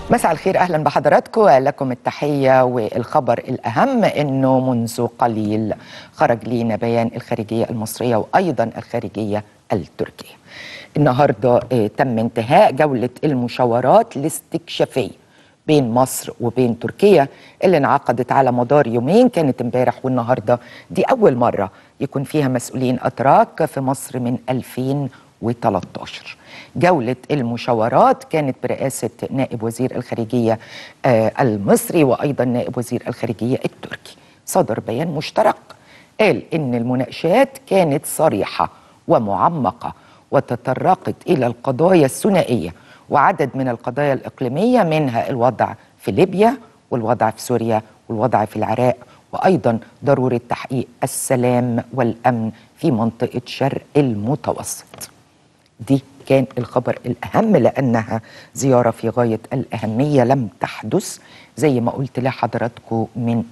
مساء الخير اهلا بحضراتكم لكم التحيه والخبر الاهم انه منذ قليل خرج لينا بيان الخارجيه المصريه وايضا الخارجيه التركيه. النهارده آه، تم انتهاء جوله المشاورات الاستكشافيه بين مصر وبين تركيا اللي انعقدت على مدار يومين كانت امبارح والنهارده دي اول مره يكون فيها مسؤولين اتراك في مصر من 2013 جولة المشاورات كانت برئاسة نائب وزير الخارجية آه، المصري وأيضا نائب وزير الخارجية التركي صدر بيان مشترك قال إن المناقشات كانت صريحة ومعمقة وتطرقت إلى القضايا الثنائية وعدد من القضايا الإقليمية منها الوضع في ليبيا والوضع في سوريا والوضع في العراق وأيضا ضرورة تحقيق السلام والأمن في منطقة شرق المتوسط دي كان الخبر الأهم لأنها زيارة في غاية الأهمية لم تحدث زي ما قلت لحضراتكم من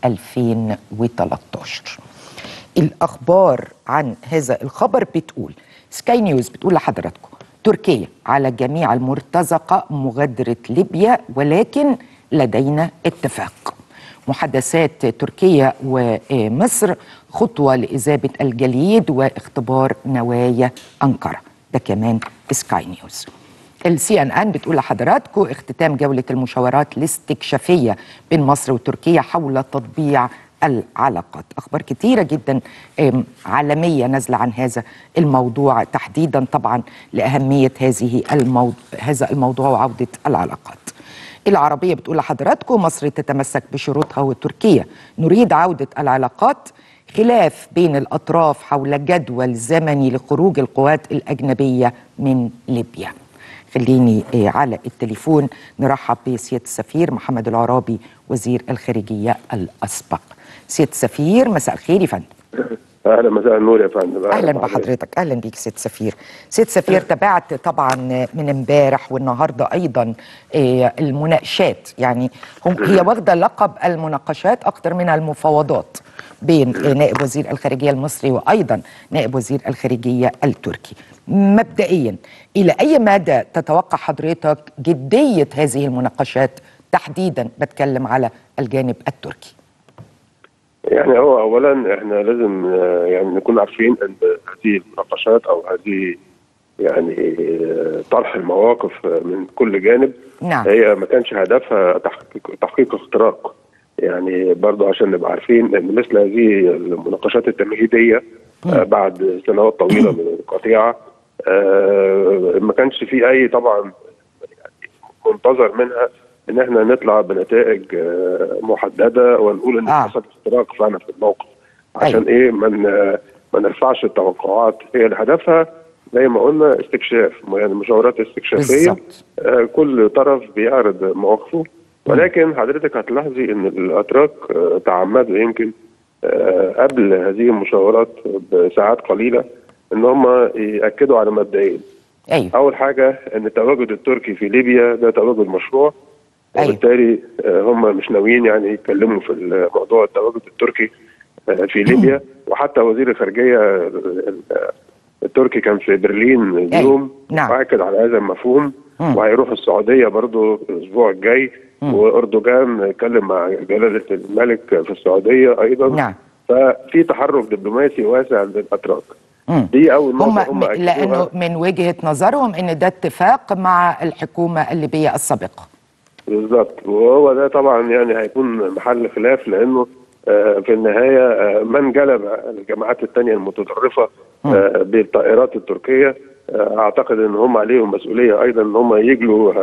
2013 الأخبار عن هذا الخبر بتقول سكاي نيوز بتقول لحضراتكم تركيا على جميع المرتزقة مغادرة ليبيا ولكن لدينا اتفاق محادثات تركيا ومصر خطوة لإذابة الجليد واختبار نوايا أنقرة ده كمان سكاي نيوز السي ان ان بتقول لحضراتكم اختتام جوله المشاورات الاستكشافيه بين مصر وتركيا حول تطبيع العلاقات اخبار كتيره جدا آم، عالميه نازله عن هذا الموضوع تحديدا طبعا لاهميه هذه الموضوع هذا الموضوع وعوده العلاقات العربيه بتقول لحضراتكم مصر تتمسك بشروطها وتركيا نريد عوده العلاقات خلاف بين الأطراف حول جدول زمني لخروج القوات الأجنبية من ليبيا خليني آه، على التليفون نرحب بسيادة السفير محمد العرابي وزير الخارجية الأسبق سيادة السفير مساء الخير يا فندم اهلا مساء النور يا فندم اهلا بحضرتك. بحضرتك اهلا بيك ست سفير ست سفير تابعت طبعا من امبارح والنهارده ايضا آه، المناقشات يعني هم هي واخده لقب المناقشات اكتر من المفاوضات بين آه، نائب وزير الخارجيه المصري وايضا نائب وزير الخارجيه التركي مبدئيا الى اي مدى تتوقع حضرتك جديه هذه المناقشات تحديدا بتكلم على الجانب التركي يعني هو اولا احنا لازم آه، يعني نكون عارفين ان هذه المناقشات او هذه يعني آه، طرح المواقف آه، من كل جانب نعم. هي ما كانش هدفها تحقيق تحقيق اختراق يعني برضه عشان نبقى عارفين ان مثل هذه المناقشات التمهيديه آه، بعد سنوات طويله من القطيعه آه، ما كانش في اي طبعا منتظر منها ان احنا نطلع بنتائج آه، محدده ونقول ان آه. حصل اختراق فعلا في الموقف عشان ايه ما من ما نرفعش التوقعات هي اللي هدفها زي ما قلنا استكشاف يعني مشاورات استكشافيه بالظبط. آه، كل طرف بيعرض مواقفه ولكن حضرتك هتلاحظي ان الاتراك آه، تعمدوا يمكن آه، قبل هذه المشاورات بساعات قليله ان هم ياكدوا على مبدئين ايوه اول حاجه ان التواجد التركي في ليبيا ده تواجد مشروع أيوة. وبالتالي آه، هم مش ناويين يعني يتكلموا في موضوع التواجد التركي آه، في ليبيا وحتى وزير الخارجيه ال- ال- التركي كان في برلين اليوم نعم. واكد على هذا المفهوم مم. وهيروح السعوديه برضو الاسبوع الجاي واردوغان اتكلم مع جلاله الملك في السعوديه ايضا نعم. ففي تحرك دبلوماسي واسع للاتراك مم. دي اول هم نقطه هم م- أكدوها. لانه من وجهه نظرهم ان ده اتفاق مع الحكومه الليبيه السابقه بالظبط وهو ده طبعا يعني هيكون محل خلاف لانه آه، في النهايه آه، من جلب الجماعات الثانيه المتطرفه آه، بالطائرات التركيه آه، اعتقد ان هم عليهم مسؤوليه ايضا ان هم يجلوا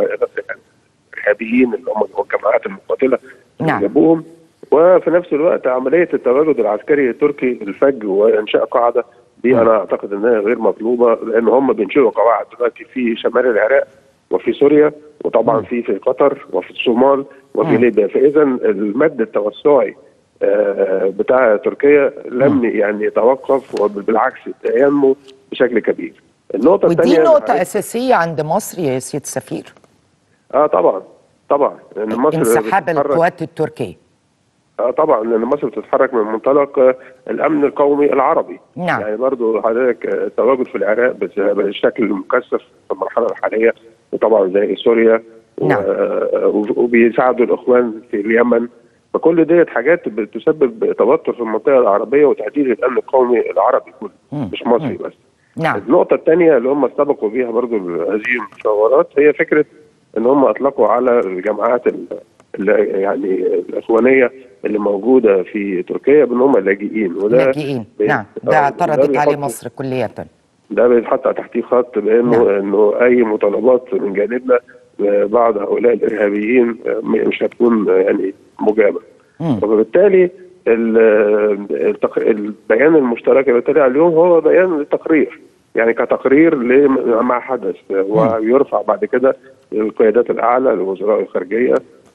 الارهابيين اللي هم الجماعات المقاتله اللي نعم. جابوهم وفي نفس الوقت عمليه التواجد العسكري التركي الفج وانشاء قاعده دي انا اعتقد انها غير مطلوبه لان هم بينشئوا قواعد دلوقتي في شمال العراق وفي سوريا وطبعا في في قطر وفي الصومال وفي ليبيا فاذا المد التوسعي آه، بتاع تركيا لم يعني يتوقف وبالعكس ينمو بشكل كبير. النقطه ودي الثانيه نقطه اساسيه عند مصر يا سيد سفير اه طبعا طبعا لان مصر انسحاب بتتحرك- القوات التركيه اه طبعا لان مصر بتتحرك من منطلق آه، الامن القومي العربي نعم. يعني برضو حضرتك آه، التواجد في العراق بت- بالشكل المكثف في المرحله الحاليه وطبعا زي سوريا نعم. و- وبيساعدوا الاخوان في اليمن فكل ديت حاجات بتسبب توتر في المنطقه العربيه وتهديد الامن القومي العربي كله مم. مش مصري بس نعم النقطة الثانية اللي هم استبقوا بيها برضو هذه المشاورات هي فكرة ان هم اطلقوا على الجماعات ال- ال- يعني الاخوانية اللي موجودة في تركيا بان هم لاجئين وده لاجئين بي- نعم آه، ده اعترضت بيحط- عليه مصر كلية ده بيتحط تحتيه خط بانه نعم. انه اي مطالبات من جانبنا آه، بعض هؤلاء الارهابيين آه، م- مش هتكون آه، يعني مجابه مم. وبالتالي ال- التق- البيان المشترك اللي طلع اليوم هو بيان تقرير يعني كتقرير لما حدث ويرفع بعد كده للقيادات الاعلى لوزراء الخارجيه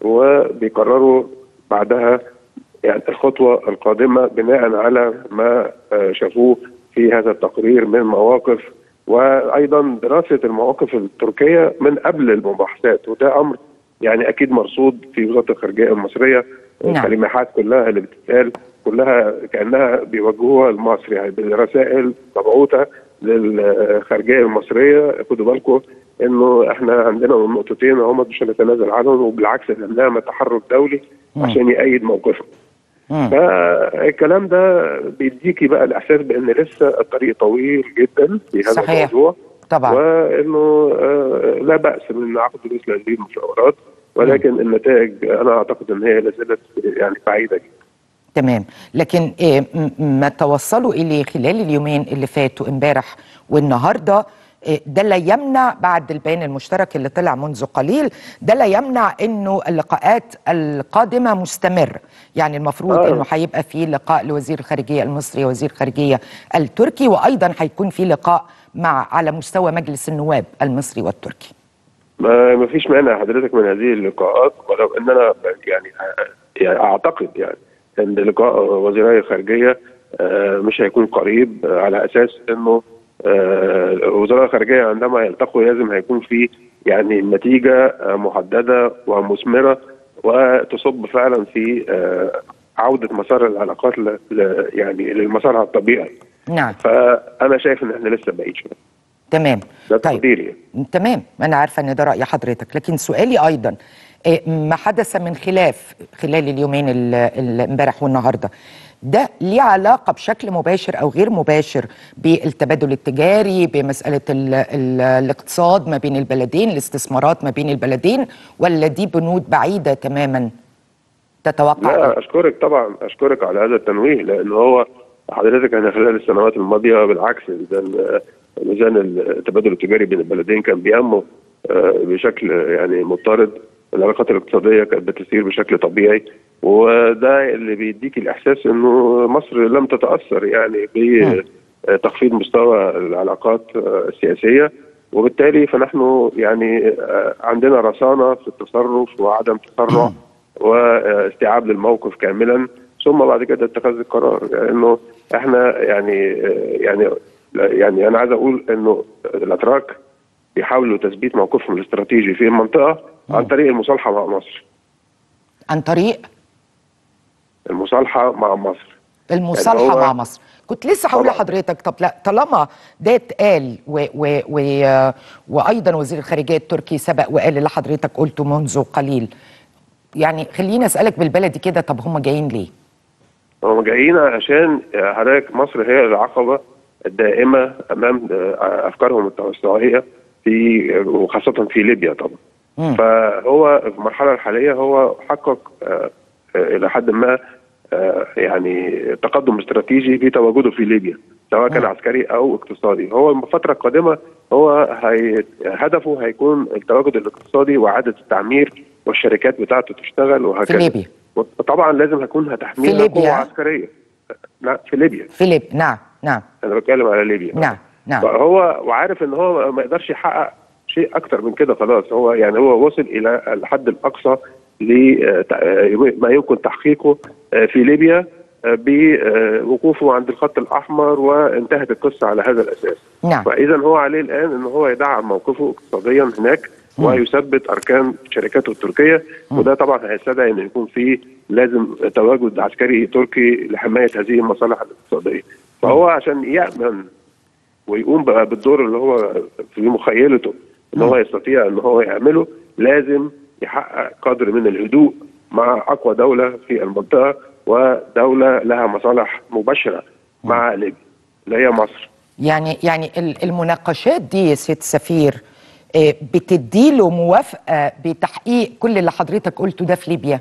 وبيقرروا بعدها يعني الخطوه القادمه بناء على ما آه، شافوه في هذا التقرير من مواقف وايضا دراسه المواقف التركيه من قبل المباحثات وده امر يعني اكيد مرصود في وزاره الخارجيه المصريه نعم. الكلمات كلها اللي بتتقال كلها كانها بيوجهوها لمصر يعني برسائل مبعوثه للخارجيه المصريه خدوا بالكم انه احنا عندنا نقطتين هم مش هنتنازل عنهم وبالعكس احنا بنعمل تحرك دولي مم. عشان يأيد موقفهم مم. فالكلام ده بيديكي بقى الاحساس بان لسه الطريق طويل جدا في هذا صحيح. الموضوع طبعا وانه آه، لا باس من عقد مثل هذه المشاورات ولكن النتائج انا اعتقد ان هي لا زالت يعني بعيده جدا تمام لكن إيه م- ما توصلوا إليه خلال اليومين اللي فاتوا امبارح والنهارده إيه، ده لا يمنع بعد البيان المشترك اللي طلع منذ قليل ده لا يمنع انه اللقاءات القادمه مستمر يعني المفروض آه. انه هيبقى في لقاء لوزير الخارجيه المصري ووزير الخارجيه التركي وايضا هيكون في لقاء مع على مستوى مجلس النواب المصري والتركي ما ما فيش مانع حضرتك من هذه اللقاءات ولو ان انا يعني يعني اعتقد يعني ان لقاء وزيراي الخارجيه آه، مش هيكون قريب آه، على اساس انه آه، وزراء الخارجيه عندما يلتقوا لازم هيكون في يعني نتيجه آه، محدده ومثمره وتصب فعلا في آه، عوده مسار العلاقات ل- ل- يعني لمسارها الطبيعي نعم فانا شايف ان احنا لسه بعيد شويه تمام ده طيب تقديري يعني. تمام انا عارفه ان ده راي حضرتك لكن سؤالي ايضا إيه، ما حدث من خلاف خلال اليومين ال- ال- امبارح والنهارده ده ليه علاقه بشكل مباشر او غير مباشر بالتبادل التجاري بمساله ال ال الاقتصاد ما بين البلدين الاستثمارات ما بين البلدين ولا دي بنود بعيده تماما تتوقع لا اشكرك طبعا اشكرك على هذا التنويه لان هو حضرتك احنا خلال السنوات الماضيه بالعكس ميزان ميزان التبادل التجاري بين البلدين كان بينمو آه، بشكل يعني مضطرد العلاقات الاقتصاديه كانت بتسير بشكل طبيعي وده اللي بيديك الاحساس انه مصر لم تتاثر يعني بتخفيض مستوى العلاقات آه، السياسيه وبالتالي فنحن يعني آه، عندنا رصانه في التصرف وعدم تسرع واستيعاب للموقف كاملا ثم بعد كده اتخاذ القرار لانه احنا يعني يعني يعني انا عايز اقول انه الاتراك بيحاولوا تثبيت موقفهم الاستراتيجي في المنطقه عن طريق المصالحه مع مصر عن طريق المصالحه مع مصر المصالحه يعني هو- مع مصر كنت لسه هقول طبعاً. لحضرتك طب لا طالما ده اتقال و و و وايضا وزير الخارجيه التركي سبق وقال اللي حضرتك قلته منذ قليل يعني خليني اسالك بالبلدي كده طب هم جايين ليه؟ هم جايين عشان حضرتك مصر هي العقبه الدائمه امام افكارهم التوسعيه في وخاصه في ليبيا طبعا مم. فهو في المرحله الحاليه هو حقق آه، آه، الى حد ما آه، يعني تقدم استراتيجي في تواجده في ليبيا سواء كان مم. عسكري او اقتصادي هو الفتره القادمه هو هي هدفه هيكون التواجد الاقتصادي واعاده التعمير والشركات بتاعته تشتغل وهكذا في ليبيا وطبعا لازم هيكون هتحميل في ليبيا؟ قوه عسكريه لا في ليبيا في ليبيا نعم نعم انا بتكلم على ليبيا نعم نعم فهو وعارف ان هو ما يقدرش يحقق شيء اكتر من كده خلاص هو يعني هو وصل الى الحد الاقصى لما يمكن تحقيقه آه، في ليبيا آه، بوقوفه عند الخط الاحمر وانتهت القصه على هذا الاساس نعم فاذا هو عليه الان ان هو يدعم موقفه اقتصاديا هناك مم. ويثبت اركان شركاته التركيه مم. وده طبعا هيستدعي ان يكون في لازم تواجد عسكري تركي لحمايه هذه المصالح الاقتصاديه فهو عشان يامن ويقوم بقى بالدور اللي هو في مخيلته ان هو يستطيع ان هو يعمله لازم يحقق قدر من الهدوء مع اقوى دوله في المنطقه ودوله لها مصالح مباشره مع ليبيا اللي هي مصر يعني يعني ال- المناقشات دي يا سيد سفير آه، بتديله موافقه بتحقيق كل اللي حضرتك قلته ده في ليبيا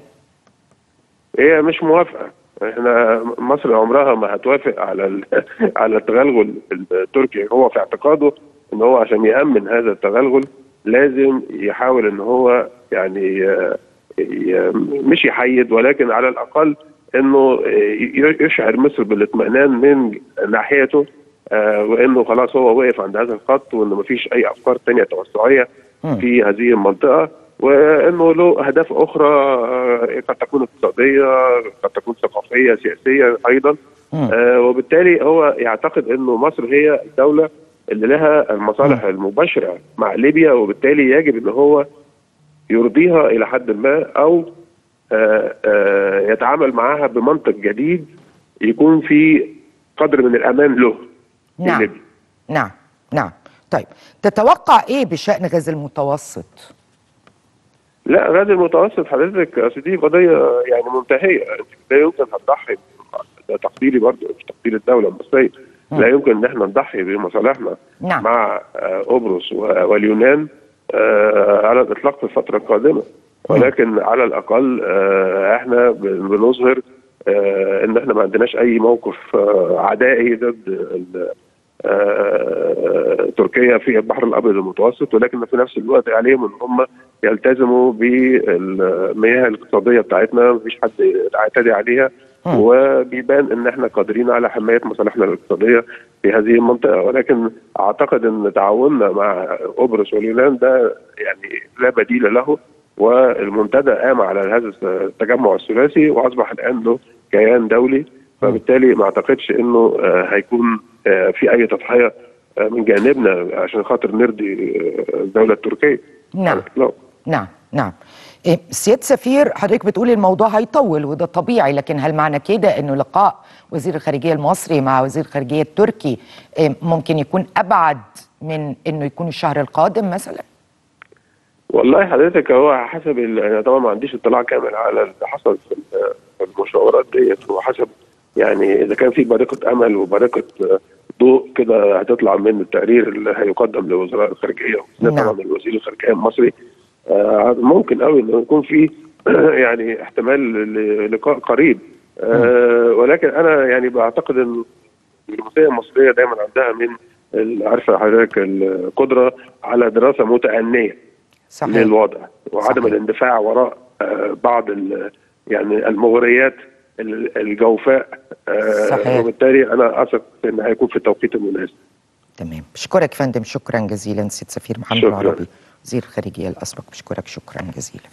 هي مش موافقه احنا مصر عمرها ما هتوافق على ال- على التغلغل التركي هو في اعتقاده ان هو عشان يامن هذا التغلغل لازم يحاول ان هو يعني آه، ي- مش يحيد ولكن على الاقل انه ي- يشعر مصر بالاطمئنان من ناحيته آه، وانه خلاص هو وقف عند هذا الخط وانه مفيش اي افكار تانية توسعيه مم. في هذه المنطقه وانه له اهداف اخرى آه، قد تكون اقتصاديه قد تكون ثقافيه سياسيه ايضا مم. آه، وبالتالي هو يعتقد انه مصر هي الدوله اللي لها المصالح المباشره مع ليبيا وبالتالي يجب ان هو يرضيها الى حد ما او آه، آه، يتعامل معها بمنطق جديد يكون في قدر من الامان له في نعم ليبيا. نعم نعم طيب تتوقع ايه بشأن غاز المتوسط لا غاز المتوسط حضرتك اصل دي قضيه يعني منتهيه انت لا يمكن هتضحي ده تقديري برضه مش تقدير الدوله المصريه لا يمكن ان احنا نضحي بمصالحنا نعم. مع آه، قبرص و- واليونان آه، على الاطلاق في الفتره القادمه ولكن على الاقل آه، احنا بن- بنظهر آه، ان احنا ما عندناش اي موقف آه، عدائي ضد ال- آه، تركيا في البحر الابيض المتوسط ولكن في نفس الوقت عليهم ان هم يلتزموا بالمياه الاقتصاديه بتاعتنا مفيش حد يعتدي عليها مم. وبيبان ان احنا قادرين على حمايه مصالحنا الاقتصاديه في هذه المنطقه ولكن اعتقد ان تعاوننا مع قبرص واليونان ده يعني لا بديل له والمنتدى قام على هذا التجمع الثلاثي واصبح الان له كيان دولي فبالتالي ما اعتقدش انه آه، هيكون آه، في اي تضحيه آه، من جانبنا عشان خاطر نرضي آه، الدوله التركيه نعم. على الإطلاق. نعم نعم إيه، سيادة سفير حضرتك بتقول الموضوع هيطول وده طبيعي لكن هل معنى كده انه لقاء وزير الخارجية المصري مع وزير الخارجية التركي إيه، ممكن يكون ابعد من انه يكون الشهر القادم مثلا والله حضرتك هو حسب ال- انا طبعا ما عنديش اطلاع كامل على اللي حصل في ال- في المشاورات ديت وحسب يعني اذا كان في بارقه امل وبارقه آه، ضوء كده هتطلع من التقرير اللي هيقدم لوزراء الخارجيه نعم. طبعا الوزير الخارجيه المصري آه، ممكن قوي انه يكون في يعني احتمال للقاء قريب آه، ولكن انا يعني بعتقد ان الدبلوماسيه المصريه دايما عندها من ال- عارفه حضرتك القدره على دراسه متأنيه صحيح للوضع وعدم صحيح. الاندفاع وراء آه، بعض ال- يعني المغريات ال- الجوفاء آه، صحيح. وبالتالي انا اثق ان هيكون في التوقيت المناسب تمام بشكرك فندم شكرا جزيلا سيد سفير محمد شكراً. العربي وزير الخارجية الأسبق بشكرك شكرا جزيلا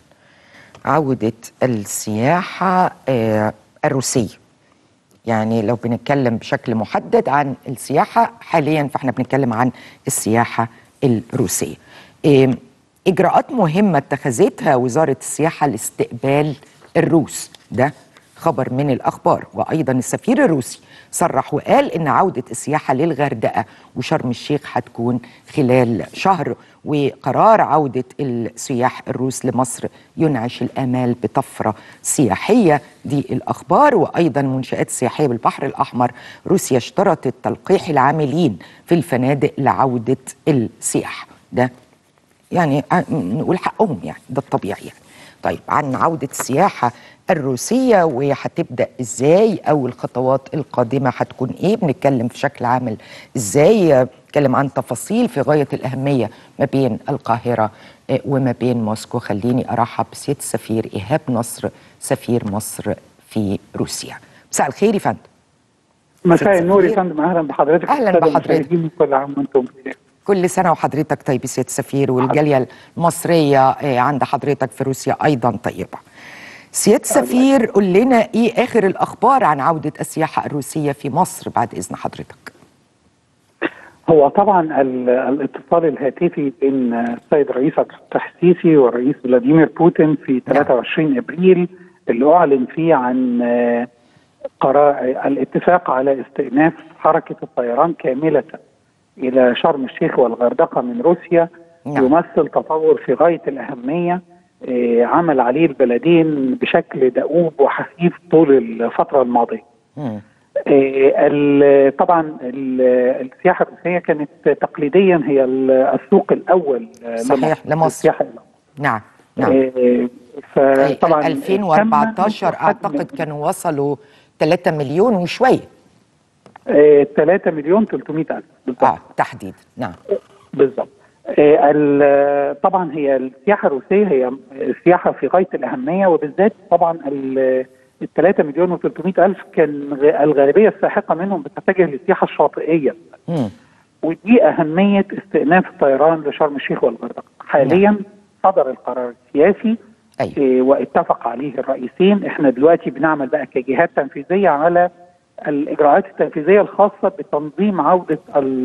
عودة السياحة آه، الروسية يعني لو بنتكلم بشكل محدد عن السياحة حاليا فاحنا بنتكلم عن السياحة الروسية إيه، إجراءات مهمة اتخذتها وزارة السياحة لاستقبال الروس ده خبر من الأخبار وأيضا السفير الروسي صرح وقال إن عودة السياحة للغردقة وشرم الشيخ هتكون خلال شهر وقرار عودة السياح الروس لمصر ينعش الآمال بطفرة سياحية دي الأخبار وأيضا منشآت سياحية بالبحر الأحمر روسيا اشترطت تلقيح العاملين في الفنادق لعودة السياح ده يعني ع- نقول حقهم يعني ده الطبيعي يعني طيب عن عودة السياحة الروسية وهتبدأ ازاي او الخطوات القادمة هتكون ايه بنتكلم في شكل عامل ازاي نتكلم عن تفاصيل في غاية الأهمية ما بين القاهرة آه، وما بين موسكو خليني أرحب بسيادة السفير إيهاب نصر سفير مصر في روسيا مساء الخير يا فندم مساء ست النور يا سفير. فندم اهلا بحضرتك أهلاً أستاذ بحضرتك. المشاهدين، كل عام وانتم بخير كل سنة وحضرتك طيب يا سيادة السفير والجالية المصرية آه، عند حضرتك في روسيا أيضا طيبة سيادة السفير قول لنا إيه آخر الأخبار عن عودة السياحة الروسية في مصر بعد إذن حضرتك هو طبعا ال- الاتصال الهاتفي بين السيد رئيس عبد الفتاح السيسي والرئيس فلاديمير بوتين في 23 ابريل اللي اعلن فيه عن آه، قرار الاتفاق على استئناف حركه الطيران كامله الى شرم الشيخ والغردقه من روسيا نعم. يمثل تطور في غايه الاهميه آه، عمل عليه البلدين بشكل دؤوب وحثيث طول الفتره الماضيه. مم. آه، ال- طبعا ال- السياحه الروسيه كانت تقليديا هي ال- السوق الاول آه، صحيح، لمصر. السياحه الأول. نعم نعم آه، أي، فطبعا 2014 تم اعتقد كانوا وصلوا 3 مليون وشويه 3 مليون 300 الف بالظبط اه تحديد نعم بالظبط آه، ال- طبعا هي السياحه الروسيه هي سياحه في غايه الاهميه وبالذات طبعا ال 3 مليون و300 الف كان غ- الغالبيه الساحقه منهم بتتجه للسياحه الشاطئيه مم. ودي اهميه استئناف الطيران لشرم الشيخ والغردقه حاليا صدر القرار السياسي أيوة. آه، واتفق عليه الرئيسين احنا دلوقتي بنعمل بقى كجهات تنفيذيه على الاجراءات التنفيذيه الخاصه بتنظيم عوده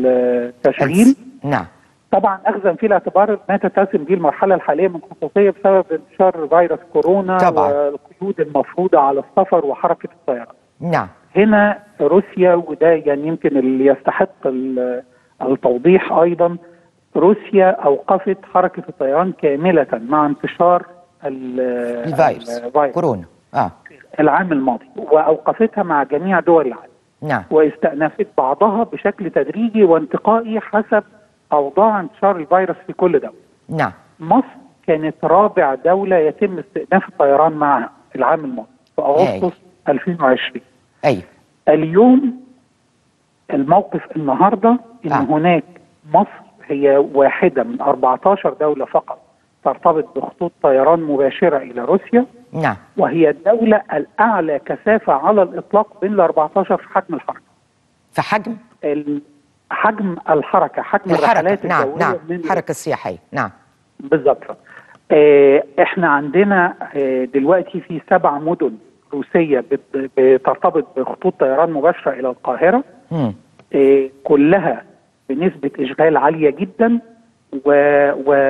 التشغيل نعم طبعا اخذا في الاعتبار ما تتسم به المرحله الحاليه من خصوصيه بسبب انتشار فيروس كورونا طبعاً. والقيود المفروضه على السفر وحركه الطيران. نعم هنا روسيا وده يعني يمكن اللي يستحق ال- التوضيح ايضا روسيا اوقفت حركه الطيران كامله مع انتشار ال- الفيروس الفيروس كورونا اه العام الماضي واوقفتها مع جميع دول العالم. نعم واستأنفت بعضها بشكل تدريجي وانتقائي حسب أوضاع انتشار الفيروس في كل دولة نعم مصر كانت رابع دولة يتم استئناف الطيران معها العام الماضي في أغسطس 2020 ايوه اليوم الموقف النهاردة إن آه. هناك مصر هي واحدة من 14 دولة فقط ترتبط بخطوط طيران مباشرة إلى روسيا نعم وهي الدولة الأعلى كثافة على الإطلاق بين ال 14 في حجم الحركة في حجم ال- حجم الحركه حجم الرحلات الحركه نعم الجويه نعم من الحركه السياحيه نعم بالظبط آه احنا عندنا آه دلوقتي في سبع مدن روسيه بت- بترتبط بخطوط طيران مباشره الى القاهره مم. آه كلها بنسبه اشغال عاليه جدا و-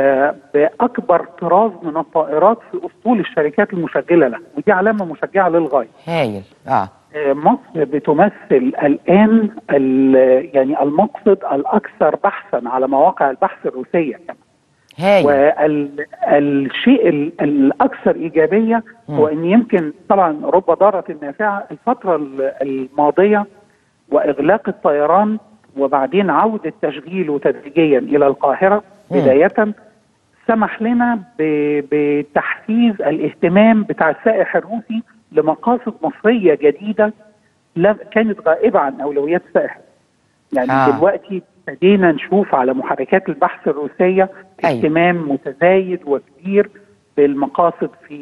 وباكبر طراز من الطائرات في اسطول الشركات المشغله لها ودي علامه مشجعه للغايه هايل اه مصر بتمثل الان ال- يعني المقصد الاكثر بحثا على مواقع البحث الروسيه هايل والشيء الاكثر ايجابيه هو ان يمكن طبعا رب ضاره نافعه الفتره ال- الماضيه واغلاق الطيران وبعدين عوده تشغيله تدريجيا الى القاهره مم. بدايه سمح لنا ب- بتحفيز الاهتمام بتاع السائح الروسي لمقاصد مصريه جديده لم كانت غائبه عن اولويات السائح يعني آه. آه. دلوقتي ابتدينا نشوف على محركات البحث الروسيه أيوة. اهتمام متزايد وكبير بالمقاصد في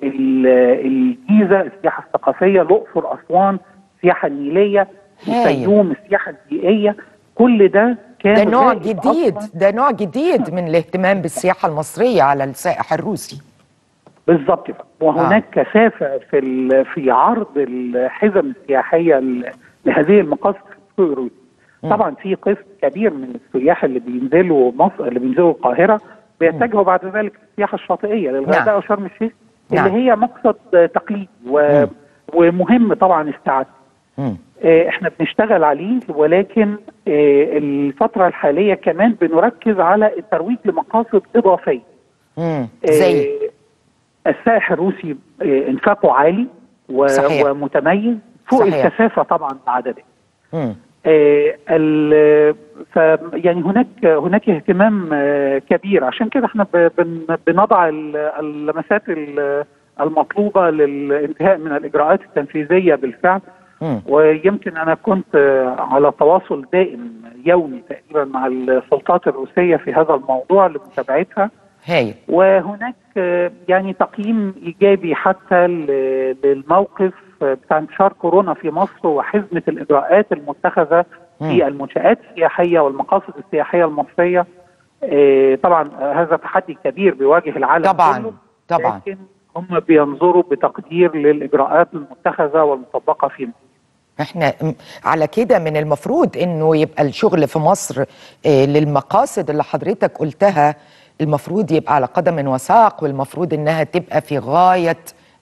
ال- الجيزه السياحه الثقافيه الاقصر اسوان السياحه النيليه هايل. الفيوم السياحه البيئيه كل ده كان ده نوع غائب جديد أصلاً. ده نوع جديد من الاهتمام بالسياحه المصريه على السائح الروسي بالظبط كده وهناك آه. كثافه في ال- في عرض الحزم السياحيه ل- لهذه المقاصد في السوق الروسي مم. طبعا في قسم كبير من السياح اللي بينزلوا مصر اللي بينزلوا القاهره بيتجهوا بعد ذلك للسياحه الشاطئيه للغردقه نعم. وشرم الشيخ نعم. اللي هي مقصد آه، تقليدي و... مم. ومهم طبعا استعادته مم. آه، احنا بنشتغل عليه ولكن آه، الفتره الحاليه كمان بنركز على الترويج لمقاصد اضافيه مم. زي آه، السائح الروسي آه، انفاقه عالي و- صحيح. ومتميز فوق صحيح. الكثافه طبعا العدديه مم. آه، ال- ف يعني هناك هناك اهتمام آه، كبير عشان كده احنا ب- بن- بنضع ال- اللمسات ال- المطلوبه للانتهاء من الاجراءات التنفيذيه بالفعل مم. ويمكن انا كنت آه، على تواصل دائم يومي تقريبا مع السلطات الروسيه في هذا الموضوع لمتابعتها هايل وهناك آه، يعني تقييم ايجابي حتى ل- للموقف آه، بتاع انتشار كورونا في مصر وحزمه الاجراءات المتخذه مم. في المنشات السياحيه والمقاصد السياحيه المصريه آه، طبعا آه، هذا تحدي كبير بيواجه العالم طبعاً، كله طبعاً. لكن هم بينظروا بتقدير للاجراءات المتخذه والمطبقه في مصر احنا م- على كده من المفروض انه يبقى الشغل في مصر آه، للمقاصد اللي حضرتك قلتها المفروض يبقى على قدم وساق والمفروض انها تبقى في غاية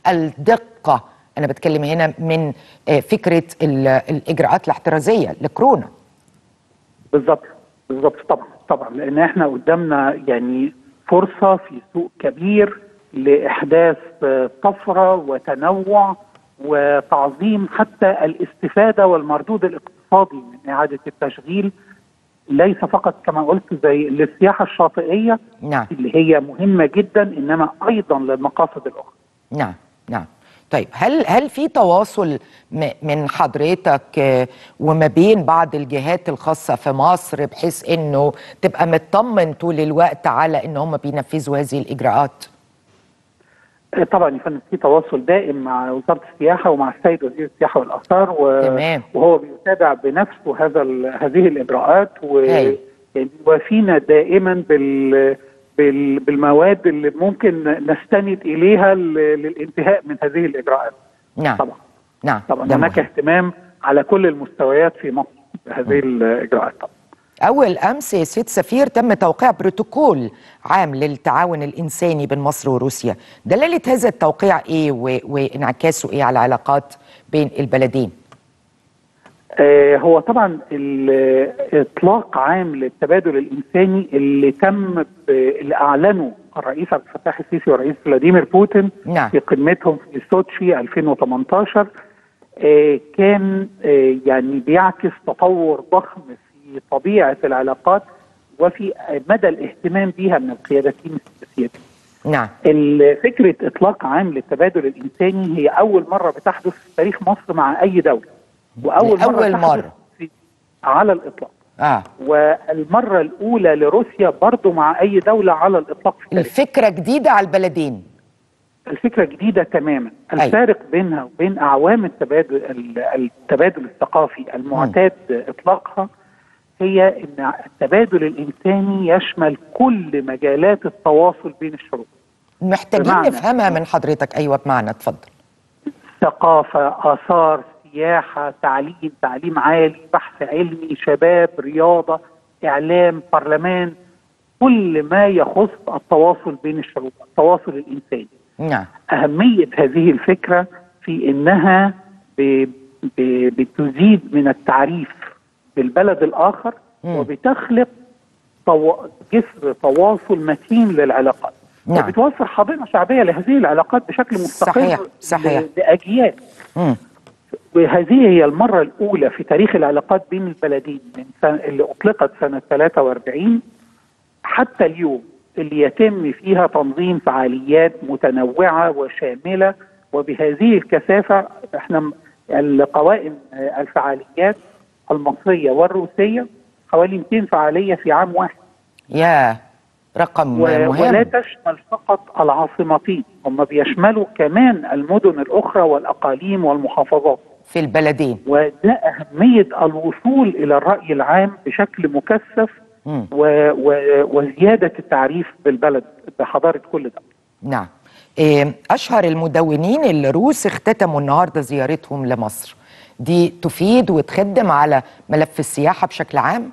الدقة انا بتكلم هنا من آه، فكرة ال- الاجراءات الاحترازية لكورونا بالظبط بالظبط طبعا طبعا لان احنا قدامنا يعني فرصه في سوق كبير لاحداث آه، طفره وتنوع وتعظيم حتى الاستفاده والمردود الاقتصادي من اعاده التشغيل ليس فقط كما قلت زي للسياحه الشاطئيه نعم اللي هي مهمه جدا انما ايضا للمقاصد الاخرى نعم نعم طيب هل هل في تواصل م- من حضرتك آه، وما بين بعض الجهات الخاصه في مصر بحيث انه تبقى مطمن طول الوقت على ان هم بينفذوا هذه الاجراءات؟ آه، طبعا يا فندم في تواصل دائم مع وزاره السياحه ومع السيد وزير السياحه والاثار و... تمام. وهو بيتابع بنفسه هذا ال... هذه الاجراءات و هاي. يعني يوافينا دائما بال... بال... بالمواد اللي ممكن نستند اليها ل... للانتهاء من هذه الاجراءات نعم طبعا نعم طبعا ده هناك مهم. اهتمام على كل المستويات في مصر بهذه الاجراءات طبعا أول أمس يا سيد سفير تم توقيع بروتوكول عام للتعاون الإنساني بين مصر وروسيا دلالة هذا التوقيع إيه و... وانعكاسه إيه على العلاقات بين البلدين آه، هو طبعا ال- اطلاق عام للتبادل الانساني اللي تم ب- اللي اعلنه الرئيس عبد الفتاح السيسي والرئيس فلاديمير بوتين نعم. في قمتهم في سوتشي 2018 آه، كان آه، يعني بيعكس تطور ضخم في طبيعه العلاقات وفي مدى الاهتمام بها من القيادتين السياسيين نعم ال- فكره اطلاق عام للتبادل الانساني هي اول مره بتحدث في تاريخ مصر مع اي دوله واول مره, لأول تحدث مرة. في على الاطلاق آه والمره الاولى لروسيا برضو مع اي دوله على الاطلاق في التاريخ الفكرة جديدة على البلدين الفكره جديده تماما أيوة. الفارق بينها وبين اعوام التبادل ال- التبادل الثقافي المعتاد اطلاقها هي ان التبادل الانساني يشمل كل مجالات التواصل بين الشعوب محتاجين بمعنى- نفهمها من حضرتك أيوة بمعنى اتفضل ثقافة آثار سياحة تعليم تعليم عالي بحث علمي شباب رياضة إعلام برلمان كل ما يخص التواصل بين الشعوب التواصل الإنساني نعم أهمية هذه الفكرة في إنها ب... ب... بتزيد من التعريف بالبلد الآخر مم. وبتخلق طو... جسر تواصل متين للعلاقات نعم. وبتوفر حاضنة شعبية لهذه العلاقات بشكل مستقر صحيح، صحيح. ل- لأجيال مم. وهذه هي المرة الأولى في تاريخ العلاقات بين البلدين من سنة اللي أطلقت سنة 43 حتى اليوم اللي يتم فيها تنظيم فعاليات متنوعة وشاملة وبهذه الكثافة احنا م- القوائم آه، الفعاليات المصرية والروسية حوالي 200 فعالية في عام واحد يا رقم و- ولا مهم تشمل فقط العاصمتين هم بيشملوا كمان المدن الأخرى والأقاليم والمحافظات في البلدين وده أهمية الوصول إلى الرأي العام بشكل مكثف مم. و و وزيادة التعريف بالبلد بحضارة كل ده نعم إيه، أشهر المدونين الروس اختتموا النهاردة زيارتهم لمصر دي تفيد وتخدم على ملف السياحة بشكل عام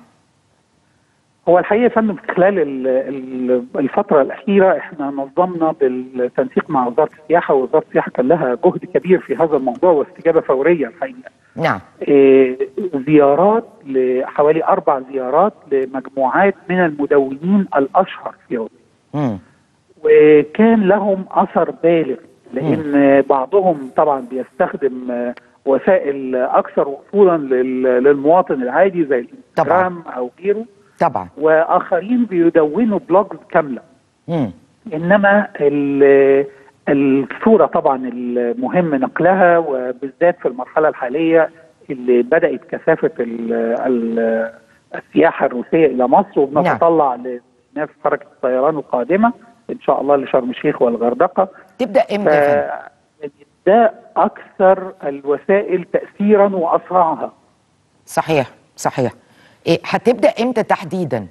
هو الحقيقة يا فندم في خلال ال- ال- الفترة الأخيرة احنا نظمنا بالتنسيق مع وزارة السياحة ووزارة السياحة كان لها جهد كبير في هذا الموضوع واستجابة فورية الحقيقة نعم إيه، زيارات لحوالي أربع زيارات لمجموعات من المدونين الأشهر في روسيا مم. وكان لهم اثر بالغ لان بعضهم طبعا بيستخدم آه، وسائل اكثر وصولا لل- للمواطن العادي زي الانستغرام او غيره طبعا واخرين بيدونوا بلوجز كامله مم. انما ال- الصوره طبعا المهم نقلها وبالذات في المرحله الحاليه اللي بدات كثافه ال ال السياحه الروسيه الى مصر وبنتطلع لنفس حركه الطيران القادمه ان شاء الله لشرم الشيخ والغردقه تبدأ امتى يا فندم؟ ده اكثر الوسائل تاثيرا واسرعها صحيح صحيح إيه هتبدأ امتى تحديدا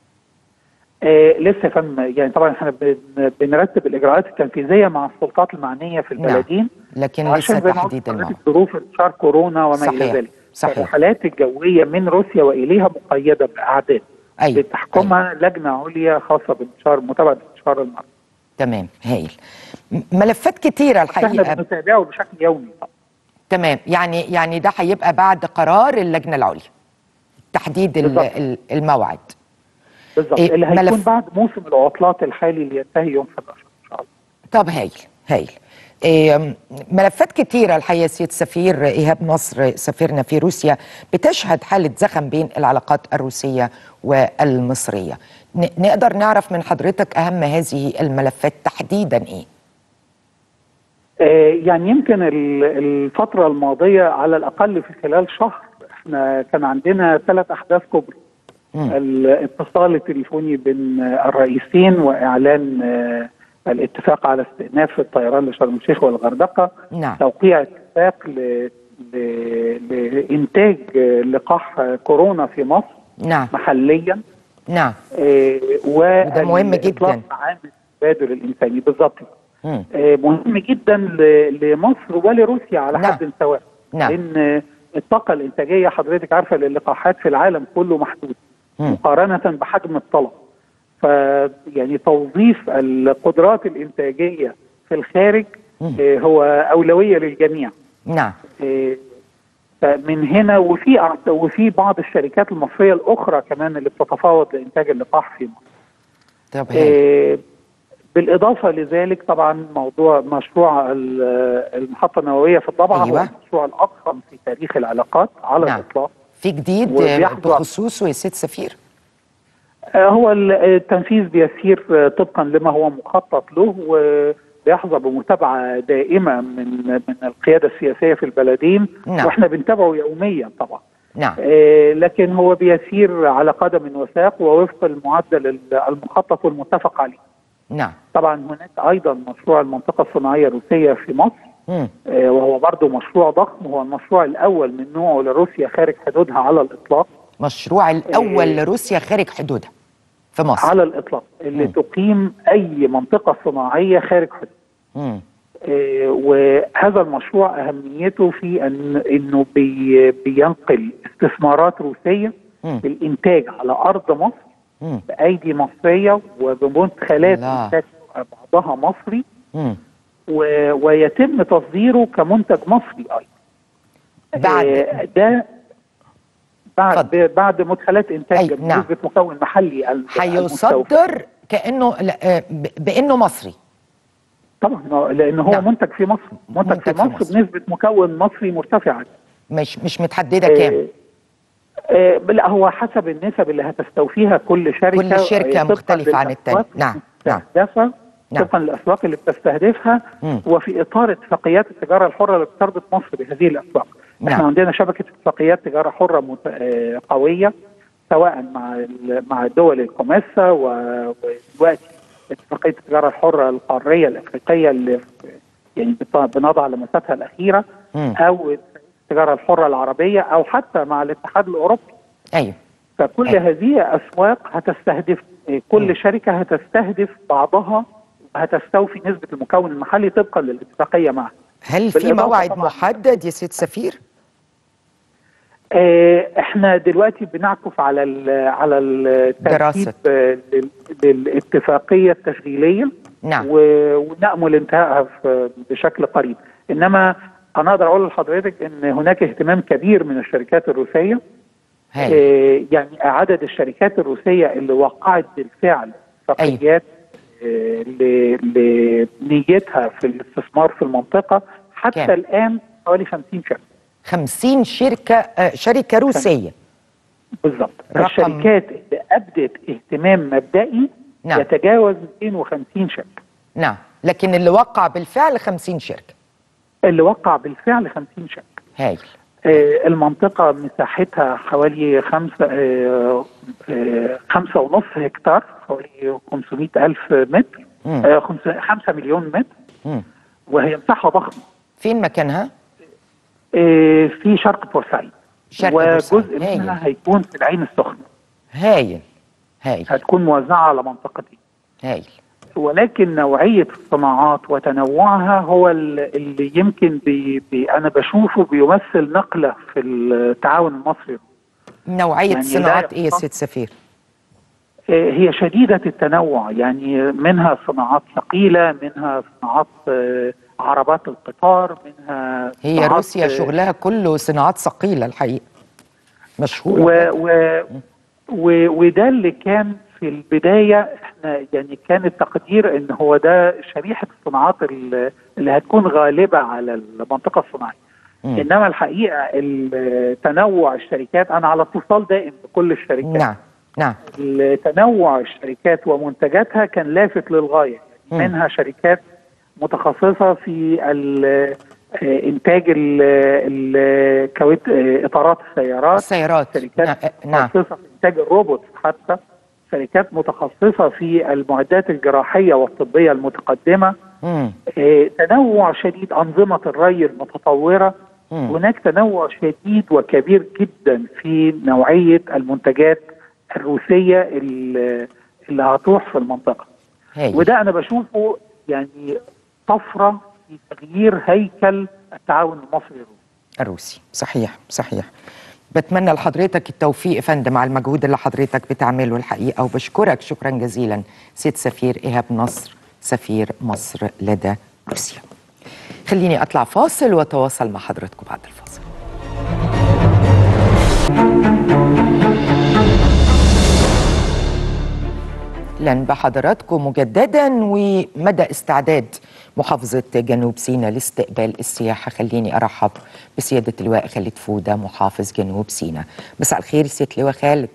آه لسه يا فندم يعني طبعا احنا بن- بنرتب الاجراءات التنفيذيه مع السلطات المعنيه في نعم. البلدين لكن عشان لسه زي ما قلت تحديد لحضرتك الموعد ظروف انتشار كورونا وما الى صحيح، ذلك صحيح. الرحلات الجويه من روسيا واليها مقيده باعداد أيوة، بتحكمها لجنه عليا خاصه بانتشار متابعه انتشار المرض تمام هايل م- ملفات كتيرة احنا الحقيقة بنتابعه بشكل يومي طبعا. تمام يعني يعني ده هيبقى بعد قرار اللجنة العليا تحديد ال- بالضبط. ال- الموعد بالظبط إيه، اللي هيكون ملف- بعد موسم العطلات الحالي اللي ينتهي يوم 11 ان شاء الله طب هايل هايل إيه، ملفات كتيرة الحقيقة سيد سفير إيهاب نصر سفيرنا في روسيا بتشهد حالة زخم بين العلاقات الروسية والمصرية ن- نقدر نعرف من حضرتك أهم هذه الملفات تحديدا إيه؟ آه، يعني يمكن ال- الفترة الماضية على الأقل في خلال شهر احنا كان عندنا ثلاث أحداث كبرى مم. الاتصال التليفوني بين آه، الرئيسين وإعلان آه، الاتفاق على استئناف الطيران لشرم الشيخ والغردقة نعم توقيع اتفاق ل... ل... لإنتاج آه، لقاح آه، كورونا في مصر نعم محليا نعم آه، وده مهم والإطلاق جداً. عام التبادل الإنساني بالظبط مم. آه، مهم جدا ل- لمصر ولروسيا على نعم. حد سواء نعم. لان الطاقه الانتاجيه حضرتك عارفه للقاحات في العالم كله محدود مم. مقارنه بحجم الطلب ف يعني توظيف القدرات الانتاجيه في الخارج مم. آه، هو اولويه للجميع نعم آه، فمن هنا وفي أعت- وفي بعض الشركات المصريه الاخرى كمان اللي بتتفاوض لانتاج اللقاح في مصر طب هايل آه، بالإضافة لذلك طبعا موضوع مشروع ال- المحطة النووية في الضبعة أيوة. هو المشروع الأضخم في تاريخ العلاقات على نعم. الإطلاق في جديد وبيحظى- بخصوصه يا سيد سفير؟ آه، هو ال- التنفيذ بيسير آه، طبقا لما هو مخطط له وبيحظى بمتابعة دائمة من من القيادة السياسية في البلدين نعم. واحنا بنتابعه يوميا طبعا نعم آه، لكن هو بيسير على قدم وساق ووفق المعدل ال- المخطط والمتفق عليه نعم طبعا هناك ايضا مشروع المنطقه الصناعيه الروسيه في مصر مم. آه، وهو برضه مشروع ضخم هو المشروع الاول من نوعه لروسيا خارج حدودها على الاطلاق مشروع الأول إيه. لروسيا خارج حدودها في مصر على الاطلاق اللي مم. تقيم اي منطقه صناعيه خارج حدودها مم. آه، وهذا المشروع اهميته في ان انه بي بينقل استثمارات روسيه مم. بالانتاج على ارض مصر مم. بايدي مصريه وبمدخلات لا. انتاج بعضها مصري مم. و... ويتم تصديره كمنتج مصري ايضا بعد آه، ده بعد اتفضل. بعد مدخلات انتاج أي، نعم. بنسبه مكون محلي ال- المستوفى. هيصدر كانه لا، آه، ب- بانه مصري طبعا آه، لان هو نعم. منتج في مصر منتج, منتج في في مصر, مصر. بنسبه مكون مصري مرتفعه مش مش متحدده كام آه، لا هو حسب النسب اللي هتستوفيها كل شركه كل شركة آه، طبقاً مختلفة عن التانية. للأسواق نعم، نعم. المستهدفة نعم. طبقا للاسواق اللي بتستهدفها مم. وفي اطار اتفاقيات التجاره الحره اللي بتربط مصر بهذه الاسواق. نعم. احنا عندنا شبكه اتفاقيات تجاره حره مت... آه، قويه سواء مع ال... مع دول الكوميسا و- ودلوقتي اتفاقيه التجاره الحره القاريه الافريقيه اللي في- يعني بت- بنضع لمساتها الاخيره مم. او التجاره الحره العربيه او حتى مع الاتحاد الاوروبي. ايوه فكل أيوة. هذه اسواق هتستهدف مم. كل شركه هتستهدف بعضها وهتستوفي نسبه المكون المحلي طبقا للاتفاقيه معها. هل في بالإضافة موعد طبعاً- محدد يا سيد سفير آه، احنا دلوقتي بنعكف على ال على دراسة. الترتيب آه، لل- للاتفاقيه التشغيليه نعم و- ونأمل انتهائها في- بشكل قريب انما انا اقدر اقول لحضرتك ان هناك اهتمام كبير من الشركات الروسيه هاي آه، يعني عدد الشركات الروسيه اللي وقعت بالفعل اتفاقيات آه، ل- لنيتها في الاستثمار في المنطقه حتى كام؟ الان حوالي 50 شركه 50 شركه آه، شركه روسيه بالظبط رقم- الشركات اللي ابدت اهتمام مبدئي نعم. يتجاوز 250 شركه نعم لكن اللي وقع بالفعل 50 شركه اللي وقع بالفعل 50 شركه هايل آه، المنطقة مساحتها حوالي خمسة آه، آه، خمسة ونص هكتار حوالي 500 ألف متر مم. آه، خمسة خمسة مليون متر مم. وهي مساحة ضخمة فين مكانها آه، في شرق بورسعيد شرق بورسعيد. وجزء هايل. منها هيكون في العين السخنة هايل هايل هتكون موزعة على منطقتين هايل ولكن نوعية الصناعات وتنوعها هو ال- اللي يمكن بي بي أنا بشوفه بيمثل نقلة في التعاون المصري نوعيه يعني صناعات لا ايه يا يختص- سيد سفير آه، هي شديدة التنوع يعني منها صناعات ثقيلة منها صناعات آه، عربات القطار منها هي صناعات، روسيا آه، شغلها كله صناعات ثقيله الحقيقه و مشهوره و و وده اللي كان في البدايه احنا يعني كان التقدير ان هو ده شريحه الصناعات ال- اللي هتكون غالبه على المنطقه الصناعيه مم. انما الحقيقه ال- تنوع الشركات انا على اتصال دائم بكل الشركات نعم نعم تنوع الشركات ومنتجاتها كان لافت للغايه مم. منها شركات متخصصه في ال- آه، انتاج ال- ال- كويت آه، اطارات السيارات السيارات شركات نعم نعم متخصصه في انتاج الروبوت حتى شركات متخصصه في المعدات الجراحيه والطبيه المتقدمه مم. آه، تنوع شديد انظمه الري المتطوره مم. هناك تنوع شديد وكبير جدا في نوعيه المنتجات الروسيه اللي اللي هتروح في المنطقه هايل وده انا بشوفه يعني طفره في تغيير هيكل التعاون المصري الروسي الروسي صحيح صحيح بتمنى لحضرتك التوفيق يا فندم على المجهود اللي حضرتك بتعمله الحقيقه وبشكرك شكرا جزيلا سيد سفير ايهاب نصر سفير مصر لدى روسيا خليني اطلع فاصل واتواصل مع حضراتكم بعد الفاصل اهلا بحضراتكم مجددا ومدى استعداد محافظه جنوب سيناء لاستقبال السياحه خليني ارحب بسياده اللواء خالد فوده محافظ جنوب سيناء مساء الخير سياده اللواء خالد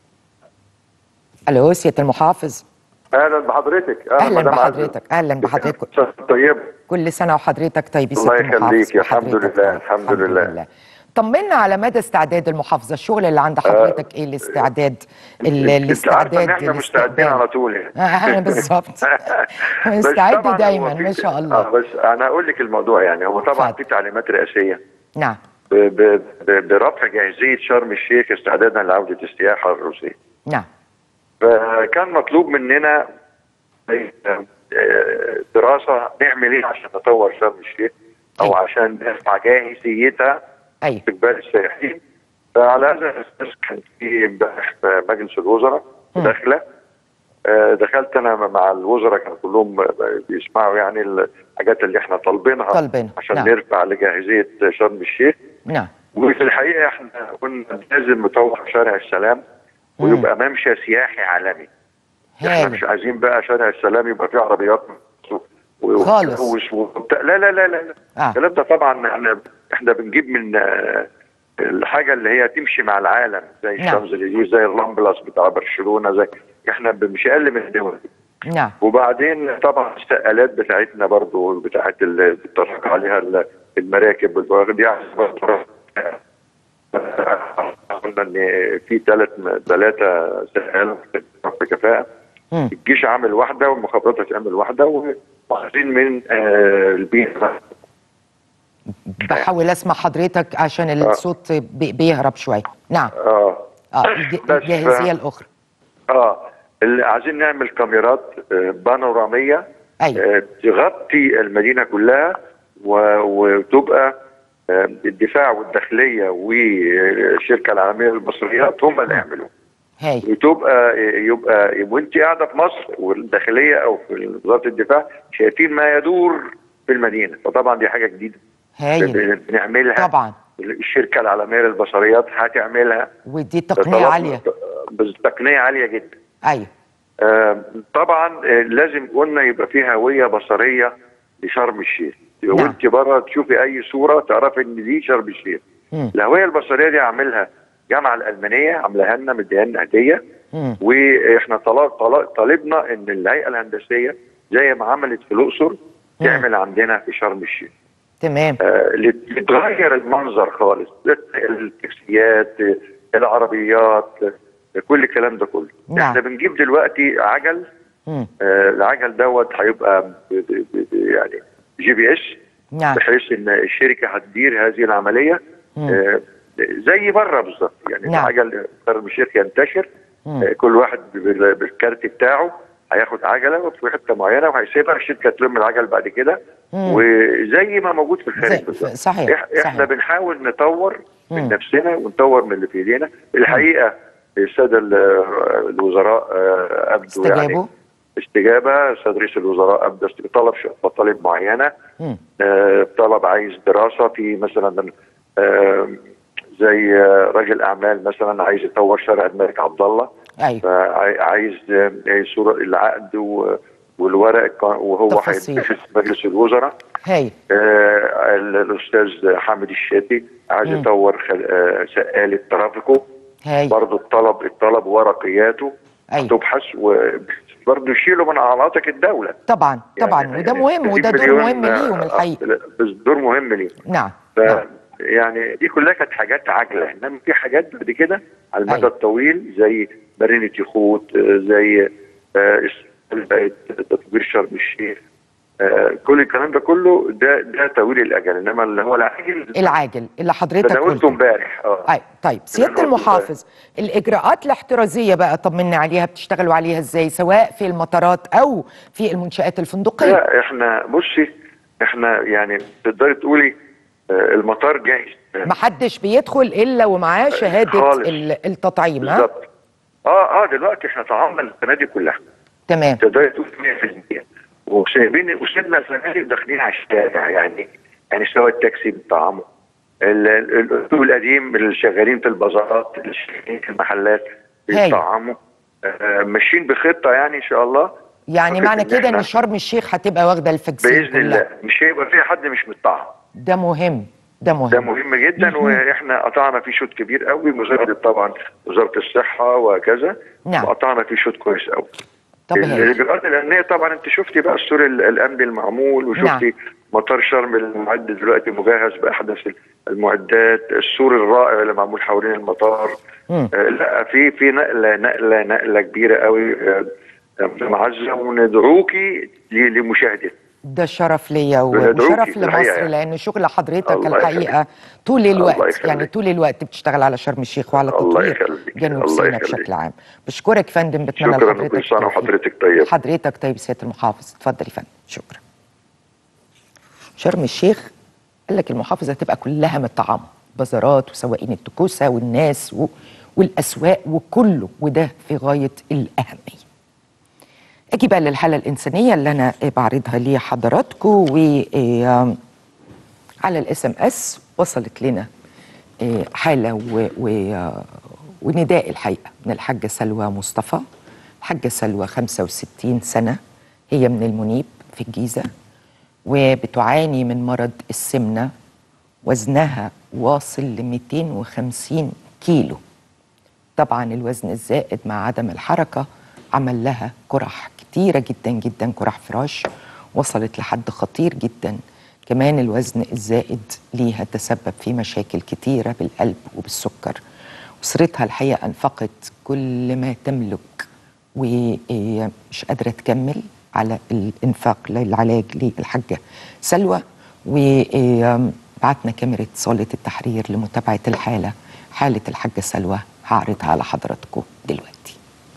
الو سياده المحافظ اهلا بحضرتك اهلا مدام بحضرتك اهلا بحضرتك طيب كل سنه وحضرتك طيب يا الله سياده المحافظ يخليك، الحمد وحضرتك لله، طيب. الحمد لله. طمنا على مدى استعداد المحافظه الشغل اللي عند حضرتك ايه الاستعداد ال- انت الاستعداد عارفه ان احنا مستعدين للاستقبال. على طول يعني آه، بالظبط بس مستعد طبعاً دايما هو في- ما شاء آه الله بس انا هقول لك الموضوع يعني هو طبعا اتفضل. في تعليمات رئاسيه نعم ب- ب- ب- برفع جاهزيه شرم الشيخ استعدادا لعوده السياحه الروسيه نعم فكان مطلوب مننا آه، دراسه نعمل ايه عشان نطور شرم الشيخ او أيوة. عشان نرفع جاهزيتها ايوه استقبال السائحين فعلى هذا الاساس كان في امبارح في مجلس الوزراء مم. داخله آه، دخلت انا مع الوزراء كانوا كلهم بيسمعوا يعني الحاجات اللي احنا طالبينها طالبينها، عشان نعم. نرفع لجاهزيه شرم الشيخ نعم وفي الحقيقه احنا قلنا لازم نطور شارع السلام ويبقى ممشى سياحي عالمي احنا مش هايل عايزين بقى شارع السلام يبقى فيه عربيات و- خالص. وتلوث وبتاع. لا لا لا لا لا آه. الكلام ده طبعا احنا احنا بنجيب من آه، الحاجه اللي هي تمشي مع العالم زي نعم. الشانزليزيه زي اللامبلاس بتاع برشلونه زي احنا ب- مش اقل من الدول نعم وبعدين طبعا السقالات بتاعتنا برضو بتاعت اللي بتطرق عليها ال- المراكب والبواغ دي عايزة برضو قلنا ان في ثلاث ثلاثه سقاله بكفاءه مم. الجيش عامل واحده والمخابرات هتعمل واحده وعايزين من آه، البيت بحاول اسمع حضرتك عشان الصوت بي- بيهرب شويه نعم اه اه الج- بس الجاهزيه ف- الاخرى اه اللي عايزين نعمل كاميرات آه، بانوراميه ايوه آه، تغطي المدينه كلها و- وتبقى آه، الدفاع والداخليه والشركه العالميه للمصريات هم اللي يعملوا هايل وتبقى يبقى وانت قاعده في مصر والداخليه او في وزاره الدفاع شايفين ما يدور في المدينه فطبعا دي حاجه جديده هايل بنعملها طبعا الشركه العالميه للبصريات هتعملها ودي تقنيه طلب- عاليه بس تقنيه عاليه جدا ايوه آه، طبعا آه، لازم قلنا يبقى في هويه بصريه لشرم الشيخ نعم. وانت بره تشوفي اي صوره تعرفي ان دي شرم الشيخ مم. الهويه البصريه دي عاملها الجامعه الالمانيه عاملاها لنا مديها لنا هديه مم. واحنا طلب طلب طالبنا ان الهيئه الهندسيه زي ما عملت في الاقصر تعمل عندنا في شرم الشيخ تمام آه، لت- لتغير المنظر خالص التاكسيات آه، العربيات آه، كل الكلام ده كله نعم. احنا بنجيب دلوقتي عجل مم. آه، العجل دوت هيبقى ب- ب- ب- يعني جي بي اس نعم بحيث ان الشركه هتدير هذه العمليه مم. آه، زي بره بالظبط يعني نعم. العجل شرم الشيخ ينتشر مم. آه، كل واحد بال- بالكارت بتاعه هياخد عجله في حته معينه وهيسيبها الشركه تلم العجل بعد كده مم. وزي ما موجود في الخارج زي- بالظبط صحيح إح- احنا صحيح بنحاول نطور من مم. نفسنا ونطور من اللي في ايدينا الحقيقه الساده ال- الوزراء آه، ابدوا يعني استجابوا استجابه السيد رئيس الوزراء ابدى است- طلب ش- مطالب معينه مم. آه، طلب عايز دراسه في مثلا آه، زي آه، راجل اعمال مثلا عايز يطور شارع الملك عبد الله ايوه فعايز صورة العقد و- والورق كان- وهو تفاصيل. هيتنفذ في مجلس الوزراء هاي آه، ال- الاستاذ حامد الشاتي عايز مم. يطور خل- آه، سقالة ترافيكو هاي برضه الطلب الطلب ورقياته أيوة. تبحث وبرضه يشيلوا من علاقة الدولة طبعا طبعا يعني وده مهم وده 30 دور مليون، مهم ليهم آه، الحقيقه لا، بس دور مهم ليهم نعم ف نعم. يعني دي كلها كانت حاجات عاجله انما في حاجات بعد كده على المدى أيوة. الطويل زي مارينة يخوت آه، زي آه، بقت تطوير شرم الشيخ آه، كل الكلام ده كله ده ده طويل الاجل انما اللي هو العاجل العاجل اللي حضرتك تناولته قلته امبارح اه أي طيب سيادة النقطة المحافظ الإجراءات الاحترازية بقى طمنا عليها بتشتغلوا عليها إزاي سواء في المطارات أو في المنشآت الفندقية لا احنا بصي احنا يعني تقدري تقولي آه، المطار جاهز محدش بيدخل إلا ومعاه شهادة خالص. ال- التطعيم ها بالظبط اه اه دلوقتي احنا طعمنا الفنادق كلها تمام تقدري تقول 100% وسايبين وسيبنا الفنادق داخلين على الشارع يعني يعني سواء التاكسي بطعمه ال- ال- الاسلوب القديم اللي شغالين في البازارات اللي شغالين في المحلات هايل. بيطعموا آه، ماشيين بخطه يعني ان شاء الله يعني فكرة معنى إن كده إن إحنا شرم الشيخ هتبقى واخدة الفاكسين باذن كلها. الله مش هيبقى في حد مش متطعم ده مهم ده مهم ده مهم جدا واحنا قطعنا فيه شوط كبير قوي وزاره طبعا وزاره الصحه وكذا نعم. وقطعنا فيه شوط كويس قوي طب هايل الاجراءات الامنيه طبعا انت شفتي بقى السور ال- الامني المعمول وشفتي نعم. مطار شرم المعد دلوقتي مجهز باحدث المعدات السور الرائع اللي معمول حوالين المطار مم. آه لا في في نقله نقله نقله كبيره قوي آه، آه، معزه وندعوكي ل- لمشاهدتها ده شرف ليا و- بندعوكي وشرف في الحقيقة لمصر يعني. لان شغل حضرتك الله الحقيقه يخليك. طول الله الوقت يخليك. يعني طول الوقت بتشتغل على شرم الشيخ وعلى الله تطوير يخليك. جنوب الله سيناء يخليك. بشكل عام بشكرك فندم بتمنى شكرا لحضرتك وكل سنه التوفيق. وحضرتك طيب حضرتك طيب سياده المحافظ اتفضل يا فندم شكرا شرم الشيخ قال لك المحافظه هتبقى كلها متطعمه بازارات وسواقين التكوسه والناس و... والاسواق وكله وده في غايه الاهميه اجي بقى للحاله الانسانيه اللي انا بعرضها لحضراتكم و آه، على الاس ام اس وصلت لنا آه، حاله و... و... آه، ونداء الحقيقه من الحاجه سلوى مصطفى الحاجه سلوى 65 سنه هي من المنيب في الجيزه وبتعاني من مرض السمنه وزنها واصل ل 250 كيلو طبعا الوزن الزائد مع عدم الحركة عمل لها قرح كتيرة جدا جدا قرح فراش وصلت لحد خطير جدا كمان الوزن الزائد ليها تسبب في مشاكل كتيرة بالقلب وبالسكر أسرتها الحقيقة أنفقت كل ما تملك ومش قادرة تكمل على الإنفاق للعلاج للحاجة سلوى وبعتنا كاميرا صالة التحرير لمتابعة الحالة حالة الحاجة سلوى هعرضها على حضراتكم دلوقتي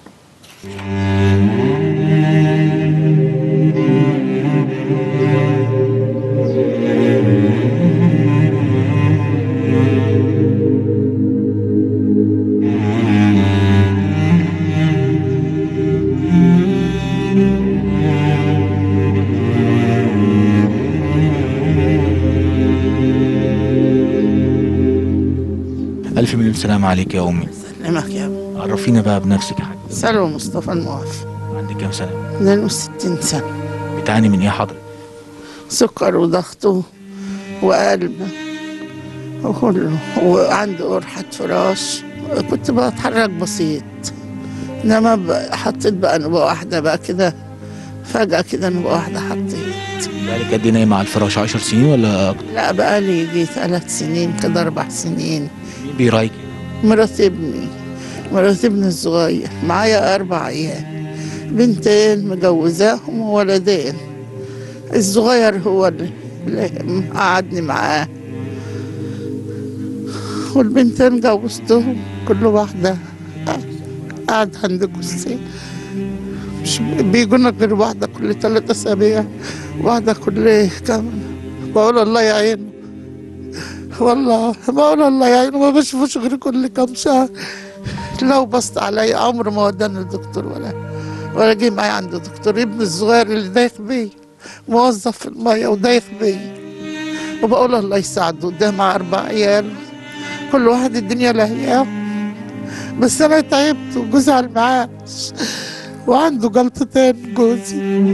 ألف مليون سلام عليك يا أمي سلامك يا ابني عرفينا بقى بنفسك يا حاج سلوى مصطفى الموافي عندك كام سنة 62 سنة بتعاني من إيه حضرتك سكر وضغط وقلب وكله وعنده قرحة فراش كنت بتحرك بسيط انما ب- حطيت بقى نبقى واحدة بقى كده فجأة كده نبقى واحدة حطيت بقالك قد إيه نايمة على الفراش 10 سنين ولا أكتر؟ لا بقى لي يجي ثلاث سنين كده أربع سنين مين بيرايك مرات ابني مرات ابني الصغير معايا أربع عيال بنتين مجوزاهم وولدين الصغير هو اللي اللي قعدني معاه والبنتين جوزتهم كل واحدة قاعد عند كرسي مش بيجونا غير واحدة كل ثلاثة أسابيع واحدة كل كام بقول الله يعينه والله بقول الله يعينه ما بشوفوش غير كل كام شهر لو بصت علي عمره ما وداني الدكتور ولا ولا جه معايا عند الدكتور ابني الصغير اللي دايخ بيا موظف في المية ودايخ بيا وبقول الله يساعده ده مع أربع عيال كل واحد الدنيا لهياه بس انا تعبت وجوزي على المعاش وعنده جلطتين جوزي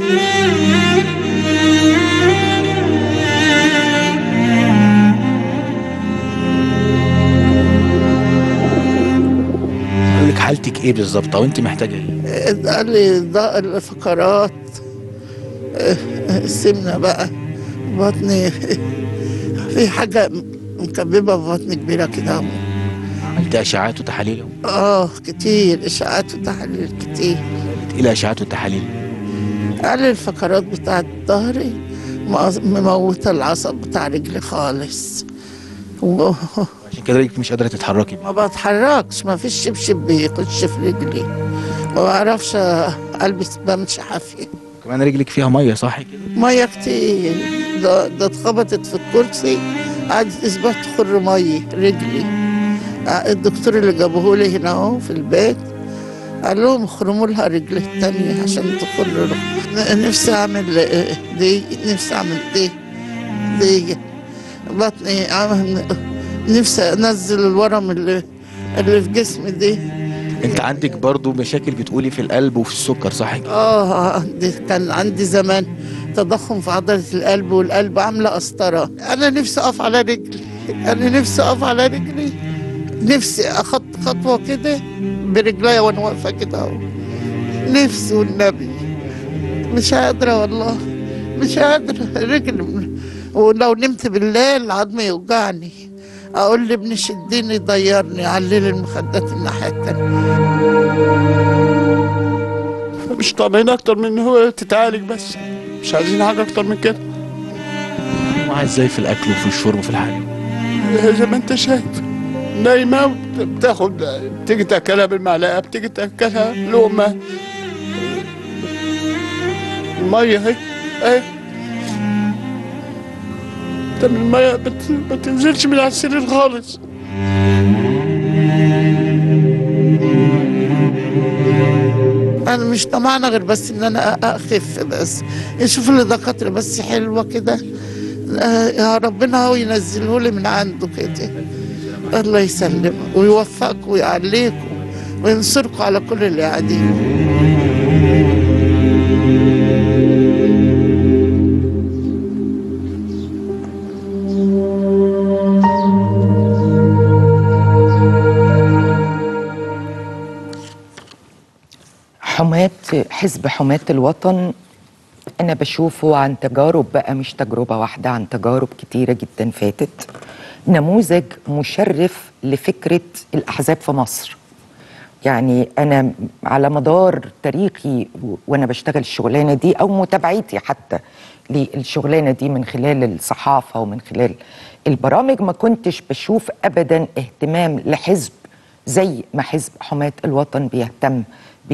قال لك حالتك ايه بالظبط او انت محتاجه ايه قال لي ضاق الفقرات آه، آه، السمنة بقى بطني في حاجة مكببة في بطني كبيرة كده عملت اشعاعات وتحاليل اه كتير اشاعات وتحاليل كتير ايه الاشعاعات والتحاليل قال لي الفقرات بتاعت ظهري مقص- مموتة العصب بتاع رجلي خالص و- عشان كده رجلك مش قادره تتحركي ما بتحركش ما فيش شبشب بيخش في رجلي ما بعرفش البس بمشي حافية كمان رجلك فيها ميه صح كده ميه كتير ده ده اتخبطت في الكرسي قعدت اسبوع تخر ميه رجلي آه، الدكتور اللي جابوه لي هنا اهو في البيت قال لهم اخرموا لها رجل التانية عشان تخر ن- نفسي اعمل آه، دي نفسي اعمل دي دي بطني عامل- نفسي انزل الورم اللي اللي في جسمي دي انت عندك برضو مشاكل بتقولي في القلب وفي السكر صح كده اه عندي كان عندي زمان تضخم في عضلة القلب والقلب عاملة قسطرة أنا نفسي أقف على رجلي أنا نفسي أقف على رجلي نفسي أخط خطوة كده برجليا وأنا واقفة كده أهو نفسي والنبي مش قادرة والله مش قادرة رجلي ولو نمت بالليل عظمي يوجعني أقول لابني شديني ضيرني عللي المخدات الناحية التانية مش طالعين اكتر من إن هو تتعالج بس مش عايزين حاجه اكتر من كده معاها ازاي في الاكل وفي الشرب وفي الحاجه زي ما انت شايف نايمه وبت- بتاخد بتيجي تاكلها بالمعلقه بتيجي تاكلها لقمه الميه اهي اهي طب الميه بت... ما تنزلش من على السرير خالص انا مش طمعانه غير بس ان انا اخف بس يشوف لي دكاتره بس حلوه كده آه، يا ربنا هو ينزله لي من عنده كده الله يسلمك ويوفقك ويعليكم وينصركم على كل اللي قاعدين حماة حزب حماة الوطن أنا بشوفه عن تجارب بقى مش تجربة واحدة عن تجارب كتيرة جدا فاتت نموذج مشرف لفكرة الأحزاب في مصر يعني أنا على مدار تاريخي و- وأنا بشتغل الشغلانة دي أو متابعتي حتى للشغلانة دي من خلال الصحافة ومن خلال البرامج ما كنتش بشوف أبدا اهتمام لحزب زي ما حزب حماة الوطن بيهتم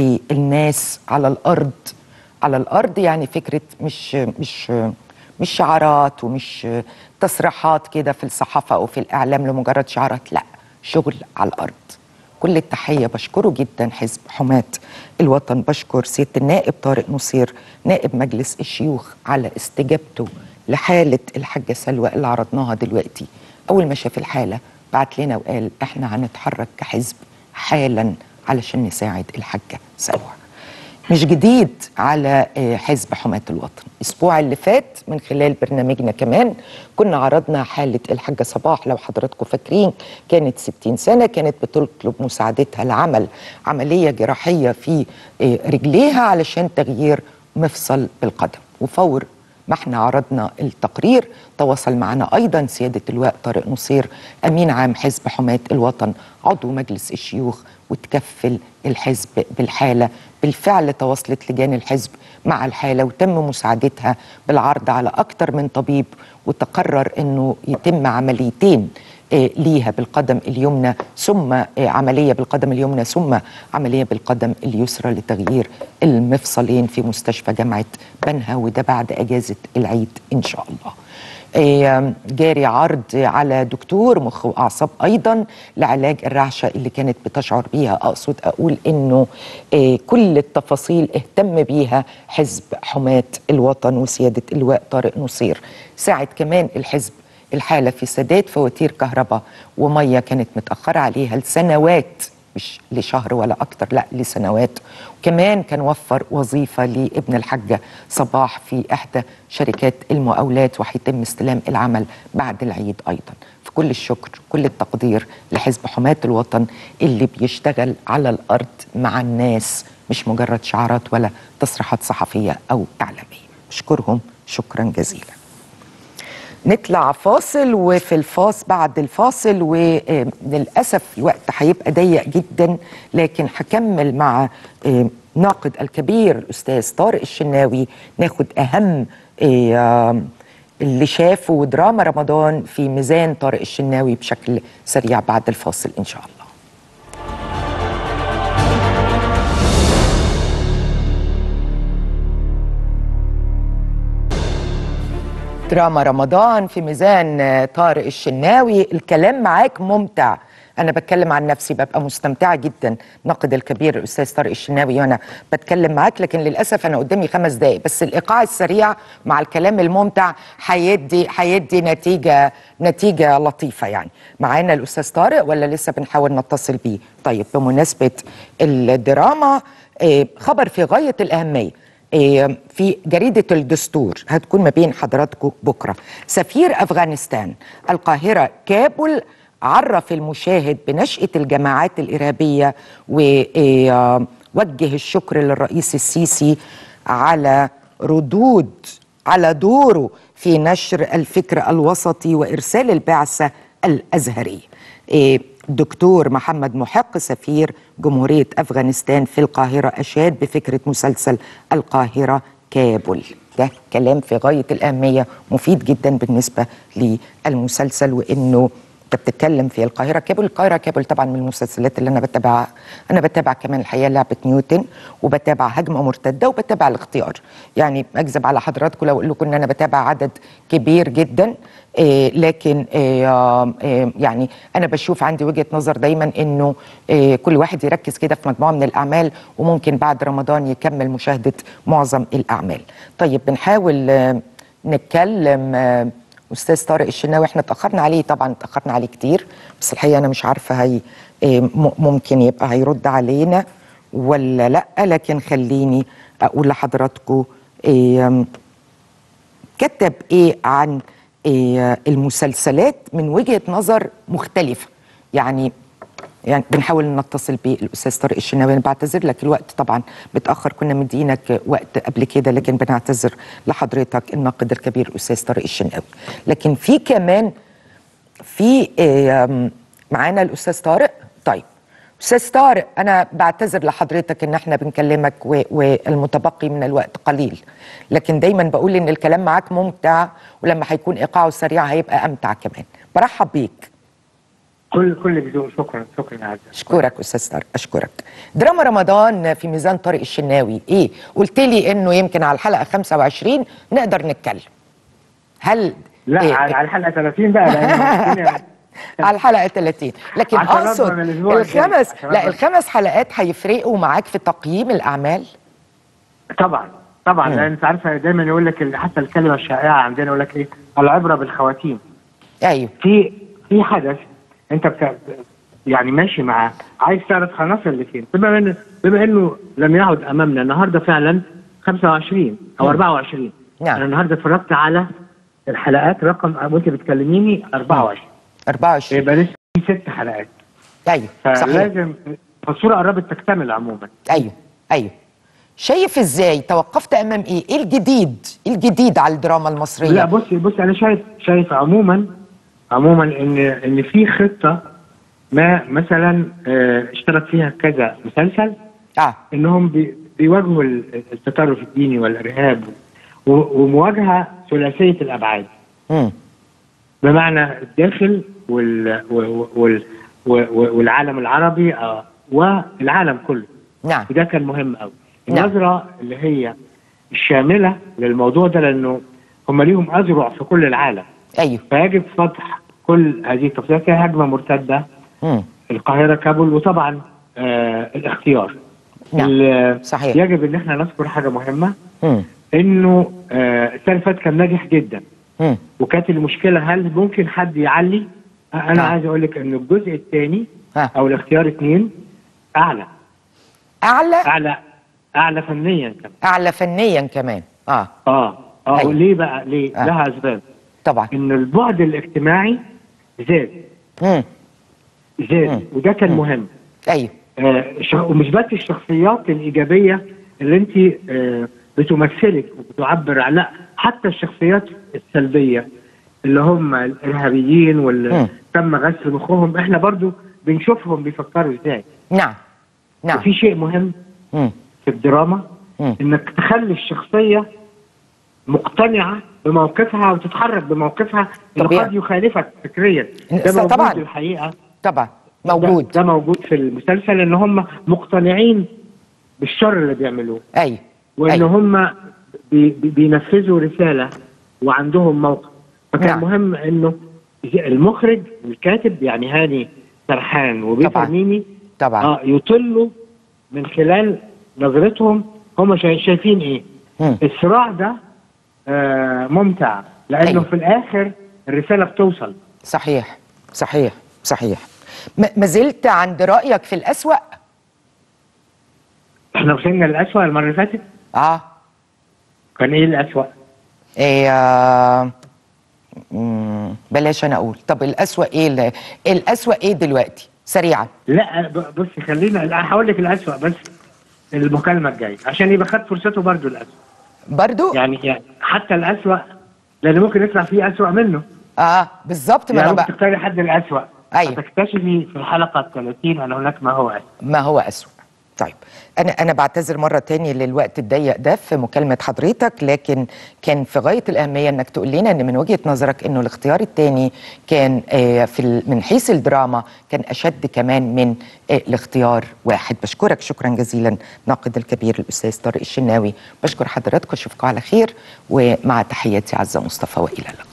بالناس على الأرض على الأرض يعني فكرة مش مش مش شعارات ومش تصريحات كده في الصحافة أو في الإعلام لمجرد شعارات لا شغل على الأرض كل التحية بشكره جدا حزب حماة الوطن بشكر سيادة النائب طارق نصير نائب مجلس الشيوخ على استجابته لحالة الحاجة سلوى اللي عرضناها دلوقتي أول ما شاف الحالة بعت لنا وقال احنا هنتحرك كحزب حالا علشان نساعد الحاجة سلوى مش جديد على آه، حزب حماة الوطن الأسبوع اللي فات من خلال برنامجنا كمان كنا عرضنا حالة الحاجة صباح لو حضراتكم فاكرين كانت 60 سنة كانت بتطلب مساعدتها لعمل عملية جراحية في آه، رجليها علشان تغيير مفصل بالقدم وفور ما احنا عرضنا التقرير تواصل معنا ايضا سياده اللواء طارق نصير امين عام حزب حماه الوطن عضو مجلس الشيوخ وتكفل الحزب بالحاله بالفعل تواصلت لجان الحزب مع الحاله وتم مساعدتها بالعرض على اكثر من طبيب وتقرر انه يتم عمليتين آه، ليها بالقدم اليمنى ثم آه، عمليه بالقدم اليمنى ثم عمليه بالقدم اليسرى لتغيير المفصلين في مستشفى جامعه بنها وده بعد اجازه العيد ان شاء الله. آه، جاري عرض على دكتور مخ واعصاب ايضا لعلاج الرعشه اللي كانت بتشعر بيها اقصد اقول انه آه، كل التفاصيل اهتم بيها حزب حماه الوطن وسياده اللواء طارق نصير ساعد كمان الحزب الحالة في سداد فواتير كهرباء ومية كانت متأخرة عليها لسنوات مش لشهر ولا اكتر لا لسنوات كمان كان وفر وظيفه لابن الحاجه صباح في احدى شركات المقاولات وهيتم استلام العمل بعد العيد ايضا فكل الشكر كل التقدير لحزب حماة الوطن اللي بيشتغل على الارض مع الناس مش مجرد شعارات ولا تصريحات صحفيه او اعلاميه اشكرهم شكرا جزيلا نطلع فاصل وفي الفاصل بعد الفاصل وللاسف الوقت هيبقى ضيق جدا لكن هكمل مع آه، ناقد الكبير الاستاذ طارق الشناوي ناخد اهم آه، اللي شافه دراما رمضان في ميزان طارق الشناوي بشكل سريع بعد الفاصل ان شاء الله دراما رمضان في ميزان آه، طارق الشناوي الكلام معاك ممتع انا بتكلم عن نفسي ببقى مستمتعه جدا ناقد الكبير الاستاذ طارق الشناوي وانا بتكلم معاك لكن للاسف انا قدامي خمس دقائق بس الايقاع السريع مع الكلام الممتع هيدي هيدي نتيجه نتيجه لطيفه يعني معانا الاستاذ طارق ولا لسه بنحاول نتصل بيه طيب بمناسبه الدراما آه، خبر في غايه الاهميه إيه، في جريدة الدستور هتكون ما بين حضراتكم بكرة سفير أفغانستان القاهرة كابول عرف المشاهد بنشأة الجماعات الإرهابية ووجه الشكر للرئيس السيسي على ردود على دوره في نشر الفكر الوسطي وإرسال البعثة الأزهرية إيه، دكتور محمد محق سفير جمهورية أفغانستان في القاهرة أشاد بفكرة مسلسل القاهرة كابول ده كلام في غاية الأهمية مفيد جدا بالنسبة للمسلسل وإنه انت بتتكلم في القاهره كابل القاهره كابل طبعا من المسلسلات اللي انا بتابعها انا بتابع كمان الحقيقه لعبه نيوتن وبتابع هجمه مرتده وبتابع الاختيار يعني اكذب على حضراتكم لو اقول لكم ان انا بتابع عدد كبير جدا إيه لكن إيه إيه يعني انا بشوف عندي وجهه نظر دايما انه إيه كل واحد يركز كده في مجموعه من الاعمال وممكن بعد رمضان يكمل مشاهده معظم الاعمال طيب بنحاول آه، نتكلم آه، استاذ طارق الشناوي احنا اتاخرنا عليه طبعا اتاخرنا عليه كتير بس الحقيقه انا مش عارفه هي إيه، م- ممكن يبقى هيرد علينا ولا لا لكن خليني اقول لحضراتكم إيه، كتب ايه عن إيه المسلسلات من وجهه نظر مختلفه يعني يعني بنحاول نتصل بالاستاذ طارق الشناوي انا بعتذر لك الوقت طبعا متاخر كنا مدينك وقت قبل كده لكن بنعتذر لحضرتك الناقد الكبير الاستاذ طارق الشناوي لكن في كمان في آم، معانا الاستاذ طارق طيب استاذ طارق انا بعتذر لحضرتك ان احنا بنكلمك و- والمتبقي من الوقت قليل لكن دايما بقول ان الكلام معاك ممتع ولما هيكون ايقاعه سريع هيبقى امتع كمان برحب بيك كل كل بذوق شكرا شكرا يا عزيز اشكرك استاذ طارق اشكرك دراما رمضان في ميزان طارق الشناوي ايه قلت لي انه يمكن على الحلقه 25 نقدر نتكلم هل لا إيه؟ على على الحلقه 30 بقى لأن الدنيا- على الحلقه 30 لكن عشان اقصد أضمن الأسبوع الجاي. الخمس عشان لا أضمن. الخمس حلقات هيفرقوا معاك في تقييم الاعمال طبعا طبعا مم. لان انت عارفه دايما يقول لك ال- حتى الكلمه الشائعه عندنا يقول لك ايه العبره بالخواتيم ايوه في في حدث انت بت... يعني ماشي معاه عايز تعرف عناصر اللي فين بما انه بما انه لم يعد امامنا النهارده فعلا 25 او مم. 24 نعم. انا النهارده اتفرجت على الحلقات رقم وانت بتكلميني 24 24 يبقى لسه في ست حلقات ايوه صحيح فلازم فالصوره قربت تكتمل عموما ايوه ايوه شايف ازاي توقفت امام ايه ايه الجديد ايه الجديد على الدراما المصريه لا بصي بصي انا شايف شايف عموما عموما ان ان في خطه ما مثلا آه، اشترك فيها كذا مسلسل اه انهم بي- بيواجهوا ال- التطرف الديني والارهاب و- ومواجهه ثلاثيه الابعاد امم بمعنى الداخل وال وال وال وال- والعالم العربي آه، والعالم كله نعم وده كان مهم قوي نعم. النظره اللي هي الشامله للموضوع ده لانه هم ليهم اذرع في كل العالم ايوه فيجب فتح كل هذه التفصيلات هي هجمه مرتده امم القاهره كابول وطبعا آه الاختيار نعم ال- صحيح. يجب ان احنا نذكر حاجه مهمه امم انه آه السنه اللي فاتت كان ناجح جدا امم وكانت المشكله هل ممكن حد يعلي؟ آه، انا نعم. عايز اقول لك ان الجزء الثاني ها او الاختيار اثنين اعلى اعلى اعلى اعلى فنيا كمان اعلى فنيا كمان اه اه اه أيوة. ليه بقى ليه آه. لها اسباب طبعا ان البعد الاجتماعي زاد امم زاد وده كان مهم ايوه آه ش- ومش بس الشخصيات الايجابيه اللي انت آه بتمثلك وبتعبر عن لا حتى الشخصيات السلبيه اللي هم الارهابيين واللي مم. تم غسل مخهم احنا برضو بنشوفهم بيفكروا ازاي نعم نعم وفي شيء مهم مم. في الدراما مم. انك تخلي الشخصيه مقتنعه بموقفها وتتحرك بموقفها اللي طبيعي. قد يخالفك فكريا ده موجود طبعاً. الحقيقه طبعا ده, موجود ده موجود في المسلسل ان هم مقتنعين بالشر اللي بيعملوه ايوه وان أيوة. هم بي بي بينفذوا رساله وعندهم موقف فكان نعم. مهم انه المخرج والكاتب يعني هاني سرحان وبيتر طبعاً. ميمي طبعا اه يطلوا من خلال نظرتهم هم شاي- شايفين ايه مم. الصراع ده آه ممتع لانه أيوة. في الاخر الرساله بتوصل صحيح صحيح صحيح ما ما زلت عند رايك في الاسوأ احنا وصلنا للاسوء المره اللي فاتت اه كان ايه الاسوء إيه آه، مم، بلاش انا اقول طب الاسوأ ايه اللي- الاسوأ ايه دلوقتي سريعا لا ب- بصي خلينا لا هقول لك الاسوء بس المكالمه الجايه عشان يبقى خد فرصته برضو الاسوء برضو يعني يعني حتى الاسوء لان ممكن يطلع فيه اسوء منه اه بالظبط ما يعني انا ممكن بقى تختاري حد الاسوء أيوة. هتكتشفي في الحلقه ال 30 ان هناك ما هو اسوء ما هو أسوأ طيب أنا أنا بعتذر مرة تاني للوقت الضيق ده في مكالمة حضرتك لكن كان في غاية الأهمية إنك تقول لنا إن من وجهة نظرك إنه الاختيار التاني كان آه، في ال- من حيث الدراما كان أشد كمان من آه، الاختيار واحد بشكرك شكرا جزيلا ناقد الكبير الأستاذ طارق الشناوي بشكر حضراتكم أشوفكم على خير ومع تحياتي عزة مصطفى وإلى اللقاء